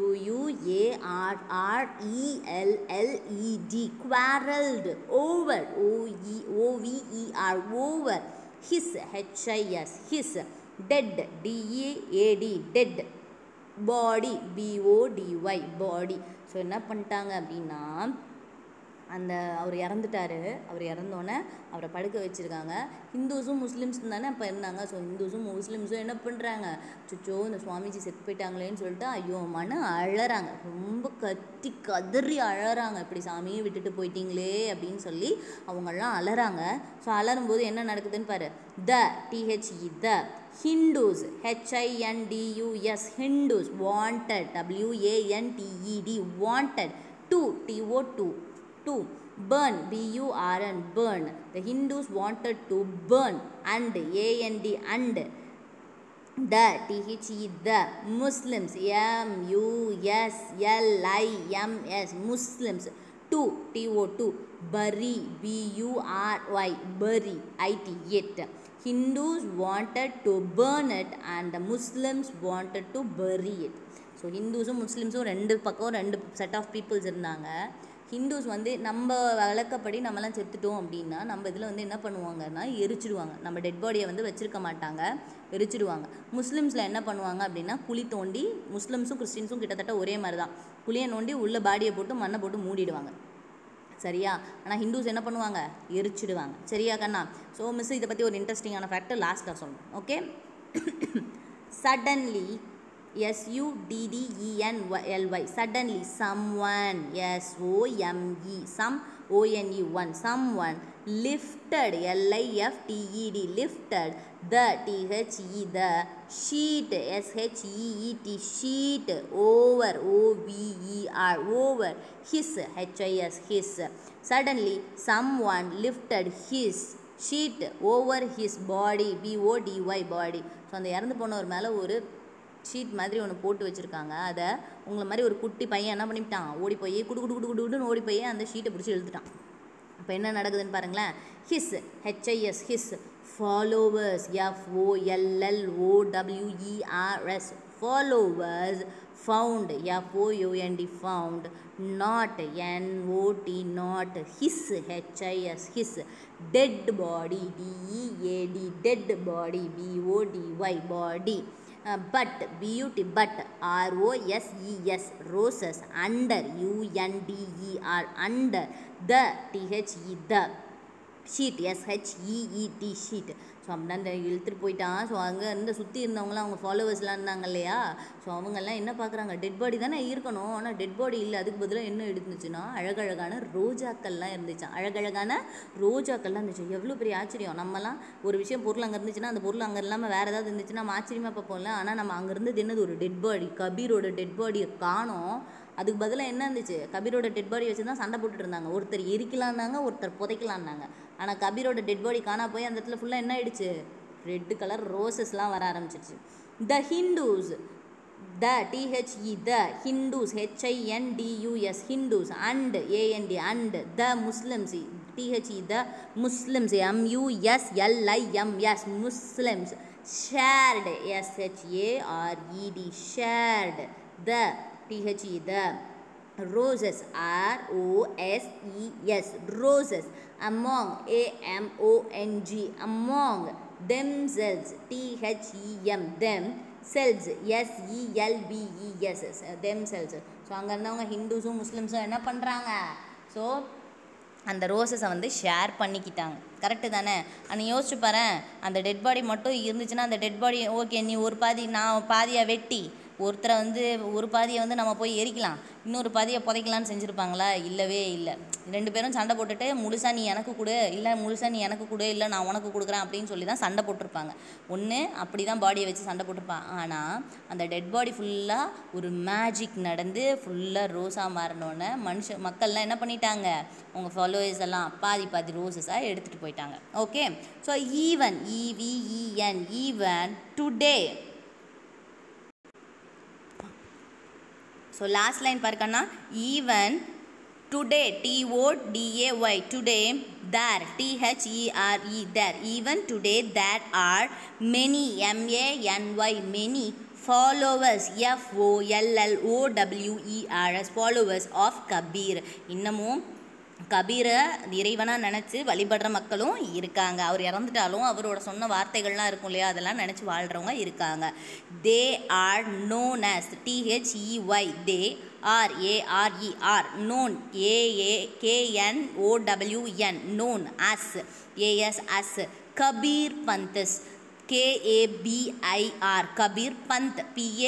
Q-U-A-R-R-E-L-L-E-D quarreled over O-E-O-V-E-R over his H-I-S his dead D-E-A-D dead body B O D Y body so என்ன பண்ணிட்டாங்க அப்படின்னா அந்த அவர் இறந்துட்டாரு அவர் இறந்தோன்னே அவரை படுக்க வச்சுருக்காங்க ஹிந்துஸும் முஸ்லீம்ஸும் தானே அப்போ இருந்தாங்க ஸோ ஹிந்துஸும் முஸ்லீம்ஸும் என்ன பண்ணுறாங்க சுச்சோ இந்த சுவாமிஜி செத்து போயிட்டாங்களேன்னு சொல்லிட்டு ஐயோ மன அழறாங்க ரொம்ப கத்தி கதறி அழறாங்க இப்படி சாமியை விட்டுட்டு போயிட்டீங்களே அப்படின்னு சொல்லி அவங்கெல்லாம் அலறாங்க ஸோ அலறும்போது என்ன நடக்குதுன்னு பாரு the T H E the Hindus, H-I-N-D-U-S, Hindus, wanted, W-A-N-T-E-D, wanted, to, T-O-2, to, burn, B-U-R-N, burn. The Hindus wanted to burn, and, A-N-D, and, the, T-H-E, the, Muslims, M-U-S-L-I-M-S, Muslims, to, T-O-2, bury, B-U-R-Y, bury, I-T, it. Hindus wanted to burn it and the Muslims wanted to bury it. So ஹிந்துஸும் முஸ்லீம்ஸும் ரெண்டு பக்கம் ரெண்டு செட் ஆஃப் பீப்புள்ஸ் இருந்தாங்க ஹிந்துஸ் வந்து நம்ம வழக்கப்படி நம்மலாம் செத்துட்டோம் அப்படின்னா நம்ம இதில் வந்து என்ன பண்ணுவாங்கன்னா எரிச்சிடுவாங்க நம்ம டெட் பாடியை வந்து வச்சுருக்க மாட்டாங்க எரிச்சிடுவாங்க முஸ்லீம்ஸில் என்ன பண்ணுவாங்க அப்படின்னா குழி தோண்டி முஸ்லீம்ஸும் கிறிஸ்டின்ஸும் கிட்டத்தட்ட ஒரே மாதிரி தான் குழியை நோண்டி உள்ள பாடியை போட்டு மண்ணை போட்டு மூடிடுவாங்க சரியா ஆனால் ஹிந்துஸ் என்ன பண்ணுவாங்க எரிச்சிடுவாங்க சரியா கண்ணா ஸோ மிஸ் இதை பற்றி ஒரு இன்ட்ரெஸ்டிங்கான ஃபேக்டர் லாஸ்ட்டாக சொல்லணும் okay suddenly S-U-D-D-E-N-L-Y suddenly someone S-O-M-E some O-N-E one someone lifted L-I-F-T-E-D lifted the T-H-E the sheet S-H-E-E-T sheet over O-V-E-R over his H-I-S his suddenly someone lifted his sheet over his body B-O-D-Y body so அந்த இறந்து போனவர் மேலே ஒரு ஷீட் மாதிரி ஒன்று போட்டு வச்சுருக்காங்க அதை உங்களை மாதிரி ஒரு குட்டி பையன் என்ன பண்ணிவிட்டான் ஓடி போய் குடு குடு குடு குடுன்னு ஓடி போய் அந்த ஷீட்டை பிடிச்சி இழுத்துட்டான் இப்போ என்ன நடக்குதுன்னு பாருங்களேன் his HIS his followers எஃப்ஓஎல்எல்ஓடபிள்யூஇஆர்எஸ் followers found எஃப்ஓயூஎன்டி found not N O T not his HIS his dead body DEAD dead body B O D Y body but beauty but r o s e s roses under u n d e r under the t h e the sheet S H E E T sheet so அப்படின்னா இழுத்துட்டு போயிட்டான் ஸோ அங்கே இருந்து சுற்றி இருந்தவங்களாம் அவங்க ஃபாலோவர்ஸ்லாம் இருந்தாங்க இல்லையா ஸோ அவங்கெல்லாம் என்ன பார்க்குறாங்க டெட் பாடி தானே இருக்கணும் ஆனால் டெட் பாடி இல்லை அதுக்கு பதிலாக என்ன இருந்துச்சுன்னா அழகழகான ரோஜாக்கள்லாம் இருந்துச்சு அழகழகான ரோஜாக்கள்லாம் இருந்துச்சு எவ்வளோ பெரிய ஆச்சரியம் நம்மலாம் ஒரு விஷயம் பொருள் அங்கே இருந்துச்சுன்னா அந்த பொருள் அங்கே இல்லாமல் வேறு ஏதாவது இருந்துச்சுன்னா நம்ம ஆச்சரியமாக பார்ப்போம்ல ஆனால் நம்ம அங்கே இருந்தது என்னது ஒரு டெட் பாடி கபீரோட டெட் பாடியை காணோம் அதுக்கு பதிலாக என்ன இருந்துச்சு கபீரோட டெட் பாடி வச்சு தான் சண்டை போட்டுட்டு இருந்தாங்க ஒருத்தர் எரிக்கலான்னாங்க ஒருத்தர் புதைக்கலான்னாங்க ஆனால் கபீரோட டெட் பாடி காணா போய் அந்த இடத்துல ஃபுல்லாக என்ன ஆயிடுச்சு ரெட் கலர் ரோசஸ்லாம் வர ஆரம்பிச்சிருச்சு த Hindus the T H E the Hindus ஹெச்ஐஎன்டியூஎஸ் Hindus and AND and the Muslims THE the Muslims எம்யூஎஸ்எல்ஐஎம்எஸ் Muslims shared எஸ்ஹெச்ஏஆர்இடி shared the T-H-E, the roses, R-O-S-E-S, roses, among, A-M-O-N-G, among themselves, T-H-E-M, them, selves, S-E-L-B-E-S, themselves. So அங்கே இருந்தவங்க ஹிந்துஸும் முஸ்லீம்ஸும் என்ன பண்ணுறாங்க ஸோ அந்த ரோசஸை வந்து ஷேர் பண்ணிக்கிட்டாங்க கரெக்டு தானே நீ யோசிச்சு பாரு அந்த டெட் பாடி மட்டும் இருந்துச்சுன்னா அந்த டெட் பாடி ஓகே நீ ஒரு பாதி நான் பாதியாக வெட்டி ஒருத்தரை வந்து ஒரு பாதியை வந்து நம்ம போய் எரிக்கலாம் இன்னொரு பாதியை புதைக்கலான்னு செஞ்சுருப்பாங்களா இல்லவே இல்லை ரெண்டு பேரும் சண்டை போட்டுட்டு முழுசாக நீ எனக்கு கொடு இல்லை முழுசாக நீ எனக்கு கொடு இல்லை நான் உனக்கு கொடுக்குறேன் அப்படின்னு சொல்லி தான் சண்டை போட்டிருப்பாங்க ஒன்று அப்படி தான் பாடியை வச்சு சண்டை போட்டிருப்பான் ஆனால் அந்த டெட் பாடி ஃபுல்லாக ஒரு மேஜிக் நடந்து ஃபுல்லாக ரோஸாக மாறினோன்னே மனுஷ மக்கள்லாம் என்ன பண்ணிட்டாங்க உங்கள் ஃபாலோவர்ஸ் எல்லாம் பாதி பாதி ரோசஸாக எடுத்துகிட்டு போயிட்டாங்க okay so even இவிஇஎன் even today so last line பாருக்கண்ணா even today டிஓடிஏஒய் today there டிஹெச்இஆர்இ there even today that are many MANY many followers எஃப்ஓஎல்எல்ஓடபிள்யூஇஆர்எஸ் followers of Kabir இன்னமும் கபீரை இறைவனாக நினச்சி வழிபடுற மக்களும் இருக்காங்க அவர் இறந்துட்டாலும் அவரோட சொன்ன வார்த்தைகள்லாம் இருக்கும் இல்லையா அதெல்லாம் நினச்சி வாழ்கிறவங்க இருக்காங்க தே are known as டிஹெச்இஒய் they are ஏஆர்இஆர் known AA KN OWN known as as as Kabir பந்தஸ் கேஏபிஐஆர் Kabir bandh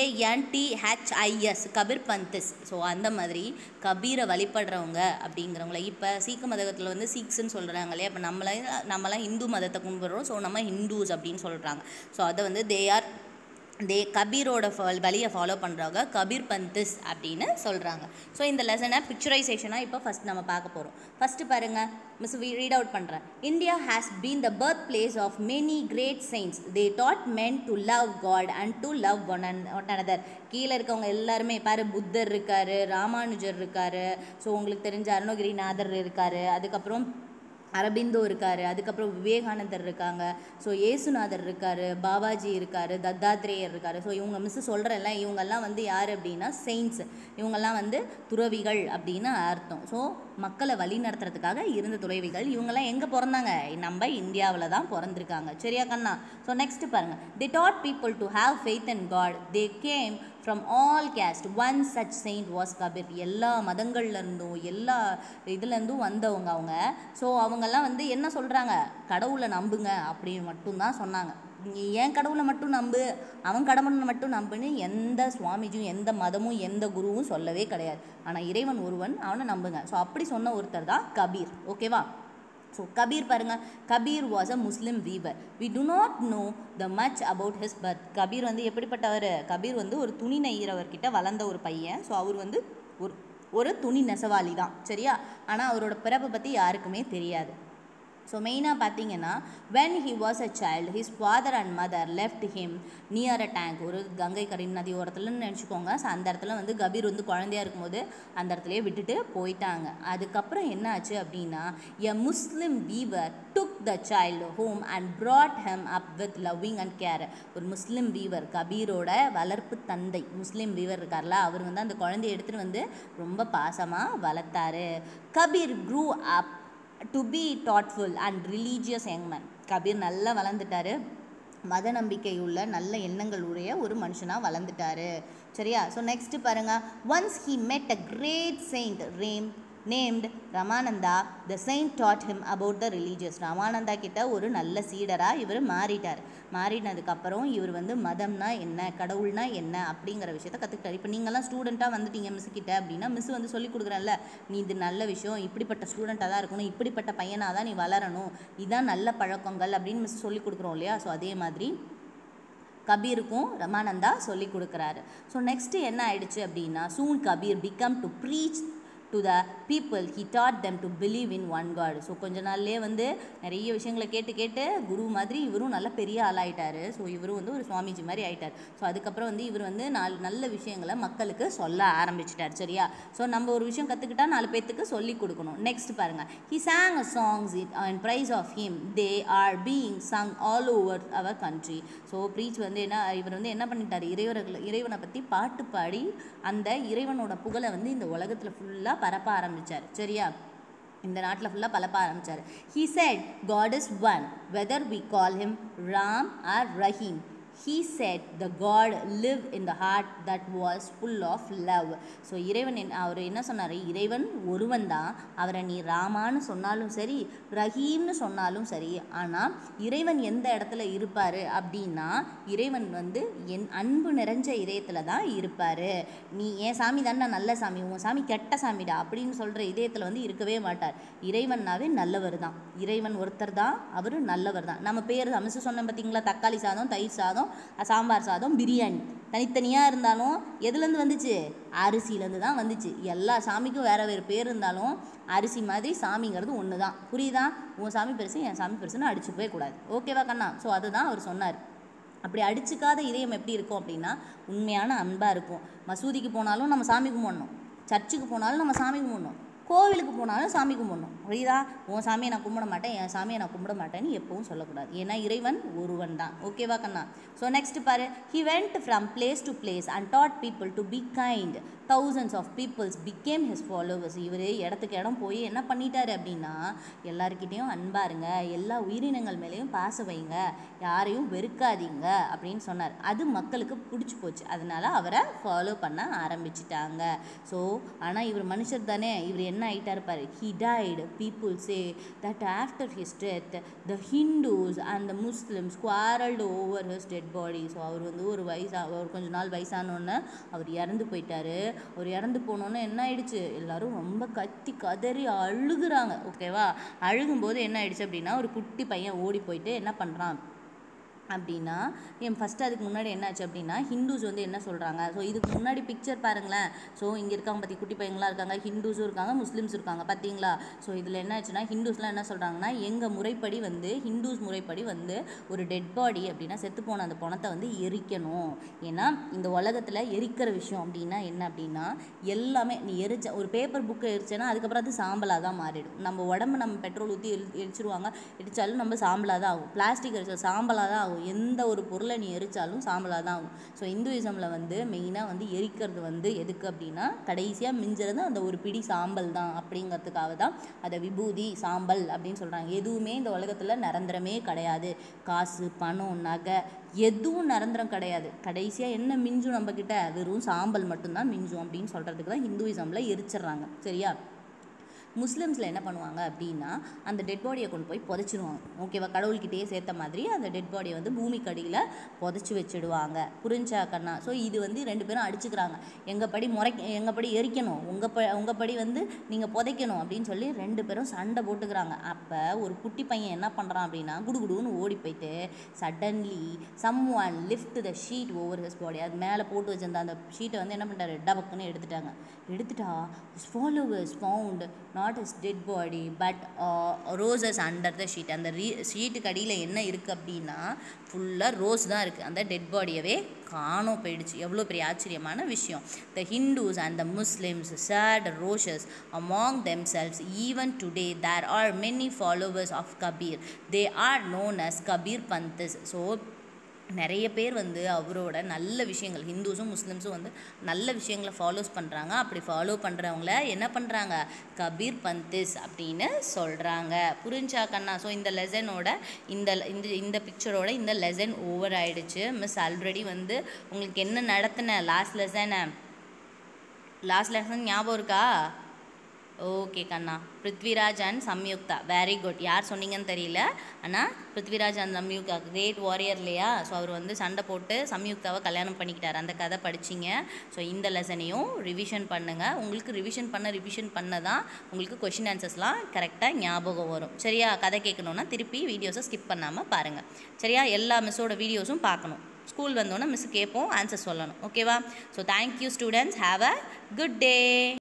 பிஏஎன்டிஹெச்ஐஎஸ் Kabir பந்த்ஸ் so அந்த மாதிரி கபீரை வழிபடுறவங்க அப்படிங்கிறவங்கள இப்போ சீக்க மதத்தில் வந்து சீக்ஸ்ன்னு சொல்கிறாங்க இல்லையா இப்போ நம்மள நம்மளாம் இந்து மதத்தை கும்பிட்றோம் ஸோ நம்ம ஹிந்துஸ் அப்படின்னு சொல்கிறாங்க ஸோ அதை வந்து தே ஆர் தே கபீரோட வழியை ஃபாலோ பண்ணுறவங்க கபீர் பந்திஸ் அப்படின்னு சொல்கிறாங்க ஸோ இந்த லெசனை பிக்சரைசேஷனாக இப்போ ஃபஸ்ட் நம்ம பார்க்க போகிறோம் ஃபஸ்ட்டு பாருங்கள் மிஸ் ரீட் அவுட் பண்ணுறேன் India has been the birth place of many great saints they taught men to love God and to love one one another கீழே இருக்கவங்க எல்லாருமே பாரு புத்தர் இருக்கார் ராமானுஜர் இருக்கார் ஸோ உங்களுக்கு தெரிஞ்ச அருணகிரிநாதர் இருக்கார் அதுக்கப்புறம் அரபிந்தோ இருக்கார் அதுக்கப்புறம் விவேகானந்தர் இருக்காங்க ஸோ ஏசுநாதர் இருக்கார் பாபாஜி இருக்கார் தத்தாத்ரேயர் இருக்கார் ஸோ இவங்க மிஸ்ஸு சொல்கிறல்ல இவங்கெல்லாம் வந்து யார் அப்படின்னா செயின்ஸ் இவங்கெல்லாம் வந்து துறவிகள் அப்படின்னு அர்த்தம் ஸோ மக்களை வழி நடத்துறதுக்காக இருந்த துறவிகள் இவங்கெல்லாம் எங்கே பிறந்தாங்க நம்ம இந்தியாவில் தான் பிறந்திருக்காங்க சரியா கண்ணா ஸோ நெக்ஸ்ட் பாருங்கள் the taught people to have faith and God they came from all caste one such saint was Kabir எல்லா மதங்கள்லேருந்தும் எல்லா இதுலேருந்தும் வந்தவங்க அவங்க ஸோ அவங்கெல்லாம் வந்து என்ன சொல்கிறாங்க கடவுளை நம்புங்க அப்படின்னு மட்டும்தான் சொன்னாங்க நீ ஏன் கடவுளை மட்டும் நம்பு அவன் கடவுளை மட்டும் நம்புன்னு எந்த சுவாமிஜியும் எந்த மதமும் எந்த குருவும் சொல்லவே கிடையாது ஆனால் இறைவன் ஒருவன் அவனை நம்புங்க ஸோ அப்படி சொன்ன ஒருத்தர் தான் கபீர் ஓகேவா ஸோ கபீர் பாருங்க Kabir was a Muslim weaver we do not know the much about his birth Kabir வந்து எப்படிப்பட்டவர் கபீர் வந்து ஒரு துணி நெய்கிறவர்கிட்ட வளர்ந்த ஒரு பையன் ஸோ அவர் வந்து ஒரு ஒரு துணி நெசவாளி தான் சரியா ஆனால் அவரோட பிறப்பை பற்றி யாருக்குமே தெரியாது ஸோ மெயினாக பார்த்தீங்கன்னா when he was a child his father and mother left him near a tank ஒரு கங்கை கரின் நதி ஓரத்துலன்னு நினச்சிக்கோங்க ஸோ அந்த இடத்துல வந்து கபீர் வந்து குழந்தையா இருக்கும்போது அந்த இடத்துலயே விட்டுட்டு போயிட்டாங்க அதுக்கப்புறம் என்ன ஆச்சு அப்படின்னா a Muslim weaver took the child home and brought him up with loving and care ஒரு முஸ்லீம் வீவர் கபீரோட வளர்ப்பு தந்தை முஸ்லீம் வீவர் இருக்கார்ல அவர் வந்து அந்த குழந்தைய எடுத்துகிட்டு வந்து ரொம்ப பாசமாக வளர்த்தாரு Kabir grew up to be thoughtful and religious young man Kabir நல்லா வளர்ந்துட்டாரு மத நம்பிக்கை உள்ள நல்ல எண்ணங்கள் உடைய ஒரு மனுஷனாக வளர்ந்துட்டாரு சரியா ஸோ நெக்ஸ்ட் பாருங்க once he met a great saint Ram named Ramananda the saint taught him about the religious Ramananda கிட்ட ஒரு நல்ல சீடராக இவர் மாறிட்டார் மாறினதுக்கப்புறம் இவர் வந்து மதம்னா என்ன கடவுள்னா என்ன அப்படிங்கிற விஷயத்த கற்றுக்கிட்டார் இப்போ நீங்கள்லாம் ஸ்டூடெண்ட்டாக வந்துட்டீங்க மிஸ் கிட்ட அப்படின்னா மிஸ் வந்து சொல்லி கொடுக்குறேன்ல நீ இது நல்ல விஷயம் இப்படிப்பட்ட ஸ்டூடெண்ட்டாக தான் இருக்கணும் இப்படிப்பட்ட பையனாக தான் நீ வளரணும் இதான் நல்ல பழக்கங்கள் அப்படின்னு மிஸ் சொல்லி கொடுக்குறோம் இல்லையா ஸோ அதே மாதிரி கபீருக்கும் ரமானந்தா சொல்லி கொடுக்குறாரு ஸோ நெக்ஸ்ட்டு என்ன ஆயிடுச்சு அப்படின்னா soon Kabir become to preach to the people he taught them to believe in one God so கொஞ்ச நாள்லேயே வந்து நிறைய விஷயங்களை கேட்டு கேட்டு குரு மாதிரி இவரும் நல்ல பெரிய ஆளாயிட்டாரு ஸோ இவரும் வந்து ஒரு சுவாமிஜி மாதிரி ஆயிட்டார் ஸோ அதுக்கப்புறம் வந்து இவர் வந்து நாலு நல்ல விஷயங்களை மக்களுக்கு சொல்ல ஆரம்பிச்சிட்டார் சரியா ஸோ நம்ம ஒரு விஷயம் கற்றுக்கிட்டா நாலு பேர்த்துக்கு சொல்லி கொடுக்கணும் நெக்ஸ்ட் பாருங்க he sang songs it and praise of him they are being sung all over our country so preach வந்து என்ன இவர் வந்து என்ன பண்ணிட்டார் இறைவர்கள் இறைவனை பற்றி பாட்டு பாடி அந்த இறைவனோட புகழை வந்து இந்த உலகத்தில் ஃபுல்லாக பரப்ப ஆரம்பித்தார் சரியா இந்த நாட்டில் ஃபுல்லாக பரப்ப ஆரம்பித்தார் he said God is one whether we call him Ram or Rahim he said the god lived in the heart that was full of love so இறைவன் என்ன- அவர் என்ன சொன்னார் இறைவன் ஒருவன் தான் அவரை நீ ராமான்னு சொன்னாலும் சரி ரஹீம்னு சொன்னாலும் சரி ஆனால் இறைவன் எந்த இடத்துல இருப்பார் அப்படின்னா இறைவன் வந்து என் அன்பு நிறைஞ்ச இதயத்தில் தான் இருப்பார் நீ என் சாமி தானே நல்ல சாமி உன் சாமி கெட்ட சாமிடா அப்படின்னு சொல்கிற இதயத்தில் வந்து இருக்கவே மாட்டார் இறைவன்னாவே நல்லவர் தான் இறைவன் ஒருத்தர் தான் அவர் நல்லவர் தான் நம்ம பேர் அமைச்சு சொன்னோம் பார்த்தீங்களா தக்காளி சாதம் தயிர் சாதம் சாம்பார் சாதம் பிரியாணி தனித்தனியாக இருந்தாலும் எதுலேருந்து வந்துச்சு அரிசியிலேருந்து தான் வந்துச்சு எல்லா சாமிக்கும் வேறு வேறு பேர் இருந்தாலும் அரிசி மாதிரி சாமிங்கிறது ஒன்று தான் புரியுதா உன் சாமி பெருசு என் சாமி பெருசுன்னு அடிச்சுக்கவே கூடாது ஓகேவா கண்ணா ஸோ அதுதான் அவர் சொன்னார் அப்படி அடிச்சுக்காத இதயம் எப்படி இருக்கும் அப்படின்னா உண்மையான அன்பாக இருக்கும் மசூதிக்கு போனாலும் நம்ம சாமி கும்பிடணும் சர்ச்சுக்கு போனாலும் நம்ம சாமி கும்பிடணும் கோவிலுக்கு போனாலும் சாமி கும்பிடணும் புரியுதா உன் சாமியை நான் கும்பிட மாட்டேன் என் சாமியை நான் கும்பிட மாட்டேன்னு எப்பவும் சொல்லக்கூடாது ஏன்னா இறைவன் ஒருவன் தான் ஓகேவா கண்ணா ஸோ நெக்ஸ்ட் பாரு he went from place to place and taught people to be kind thousands of peoples became his followers இவர் இடத்துக்கு இடம் போய் என்ன பண்ணிட்டாரு அப்படின்னா எல்லாருக்கிட்டேயும் அன்பா இருங்க எல்லா உயிரினங்கள் மேலேயும் பாச வைங்க யாரையும் வெறுக்காதீங்க அப்படின்னு சொன்னார் அது மக்களுக்கு பிடிச்சி போச்சு அதனால அவரை ஃபாலோ பண்ண ஆரம்பிச்சிட்டாங்க ஸோ ஆனால் இவர் மனுஷர் தானே இவர் என்ன ஆயிட்டாரு பாரு he died people say that after his death the hindus and the muslims quarreled over his dead body so அவர் வந்து ஒரு வயசா ஒரு கொஞ்ச நாள் வயசானோன்னே அவர் இறந்து போயிட்டாரு அவர் இறந்து போனோன்னே என்ன ஆயிடுச்சு எல்லாரும் ரொம்ப கத்தி கதறி அழுகுறாங்க ஓகேவா அழுகும்போது என்ன ஆயிடுச்சு அப்படின்னா ஒரு குட்டி பையன் ஓடி போயிட்டு என்ன பண்ணுறான் அப்படின்னா என் ஃபஸ்ட்டு அதுக்கு முன்னாடி என்னாச்சு அப்படின்னா ஹிந்துஸ் வந்து என்ன சொல்கிறாங்க ஸோ இதுக்கு முன்னாடி பிக்சர் பாருங்களேன் ஸோ இங்கே இருக்காங்க பற்றி குட்டி பையங்களாம் இருக்காங்க ஹிந்துஸும் இருக்காங்க முஸ்லீம்ஸ் இருக்காங்க பார்த்தீங்களா ஸோ இதில் என்ன ஆச்சுன்னா ஹிந்துஸ்லாம் என்ன சொல்கிறாங்கன்னா எங்கள் முறைப்படி வந்து ஹிந்துஸ் முறைப்படி வந்து ஒரு டெட் பாடி அப்படின்னா செத்து போன அந்த பணத்தை வந்து எரிக்கணும் ஏன்னா இந்த உலகத்தில் எரிக்கிற விஷயம் அப்படின்னா என்ன அப்படின்னா எல்லாமே நீ எரிச்ச ஒரு பேப்பர் புக்கை எரிச்சேன்னா அதுக்கப்புறம் அது சாம்பலாக தான் மாறிடும் நம்ம உடம்பு நம்ம பெட்ரோல் ஊற்றி எரி எரிச்சிருவாங்க எரிச்சாலும் நம்ம சாம்பலாக தான் ஆகும் பிளாஸ்டிக் எரிச்சா சாம்பலாக தான் ஆகும் எந்த ஒரு பொருளை நீ எரிச்சாலும் சாம்பலாக தான் ஆகும் ஸோ இந்துவிசமில் வந்து மெயினாக வந்து எரிக்கிறது வந்து எதுக்கு அப்படின்னா கடைசியாக மிஞ்சுறது அந்த ஒரு பிடி சாம்பல் தான் அப்படிங்கிறதுக்காக தான் அதை விபூதி சாம்பல் அப்படின்னு சொல்கிறாங்க எதுவுமே இந்த உலகத்தில் நிரந்தரமே கிடையாது காசு பணம் நகை எதுவும் நிரந்தரம் கிடையாது கடைசியாக என்ன மிஞ்சும் நம்மக்கிட்ட வெறும் சாம்பல் மட்டும்தான் மிஞ்சும் அப்படின்னு சொல்கிறதுக்கு தான் ஹிந்துவிசமில் எரிச்சிடுறாங்க சரியா முஸ்லிம்ஸில் என்ன பண்ணுவாங்க அப்படின்னா அந்த டெட் பாடியை கொண்டு போய் புதைச்சிருவாங்க ஓகேவா கடவுள்கிட்டயே சேர்த்த மாதிரி அந்த டெட் பாடியை வந்து பூமிக்கடியில் புதைச்சி வச்சிடுவாங்க புரிஞ்சா கண்ணா ஸோ இது வந்து ரெண்டு பேரும் அடிச்சுக்கிறாங்க எங்கள் படி முறை எங்கள் படி எரிக்கணும் உங்கள் ப உங்கள் படி வந்து நீங்கள் புதைக்கணும் அப்படின்னு சொல்லி ரெண்டு பேரும் சண்டை போட்டுக்கிறாங்க அப்போ ஒரு குட்டி பையன் என்ன பண்ணுறான் அப்படின்னா குடுகுடுன்னு ஓடி போயிட்டு suddenly someone lift the sheet over his body அது மேலே போட்டு வச்சிருந்த அந்த ஷீட்டை வந்து என்ன பண்ணிட்டாரு டபக்குன்னு எடுத்துட்டாங்க எடுத்துட்டா followers found not is dead body but roses under the sheet அந்த ரீ ஷீட்டுக்கு அடியில் என்ன இருக்குது அப்படின்னா ஃபுல்லாக ரோஸ் தான் இருக்குது அந்த டெட் பாடியவே காணோம் போயிடுச்சு எவ்வளோ பெரிய ஆச்சரியமான விஷயம் the Hindus and the Muslims shared roses among themselves even today there are many followers of Kabir they are known as Kabir Panths so நிறைய பேர் வந்து அவரோட நல்ல விஷயங்கள் ஹிந்துஸும் முஸ்லிம்ஸும் வந்து நல்ல விஷயங்களை ஃபாலோஸ் பண்ணுறாங்க அப்படி ஃபாலோ பண்ணுறவங்கள என்ன பண்ணுறாங்க கபீர் பந்திஸ் அப்படின்னு சொல்கிறாங்க புரிஞ்சா கண்ணா ஸோ இந்த லெசனோட இந்த இந்த இந்த பிக்சரோட இந்த லெசன் ஓவர் ஆயிடுச்சு மிஸ் ஆல்ரெடி வந்து உங்களுக்கு என்ன நடத்தின லாஸ்ட் லெசனை லாஸ்ட் லெசன் ஞாபகம் இருக்கா ஓகே கண்ணா Prithviraj and Samyukta very good யார் சொன்னீங்கன்னு தெரியல ஆனால் Prithviraj and Samyukta great warrior இல்லையா ஸோ அவர் வந்து சண்டை போட்டு சம்யுக்தாவை கல்யாணம் பண்ணிக்கிட்டார் அந்த கதை படிச்சிங்க ஸோ இந்த லெசனையும் ரிவிஷன் பண்ணுங்கள் உங்களுக்கு ரிவிஷன் பண்ண ரிவிஷன் பண்ண தான் உங்களுக்கு கொஷின் ஆன்சர்ஸ்லாம் கரெக்டாக ஞாபகம் வரும் சரியா கதை கேட்கணுன்னா திருப்பி வீடியோஸை ஸ்கிப் பண்ணாமல் பாருங்கள் சரியா எல்லா மிஸ்ஸோட வீடியோஸும் பார்க்கணும் ஸ்கூல் வந்தோன்னே மிஸ் கேட்போம் ஆன்சர் சொல்லணும் ஓகேவா so thank you students have a good day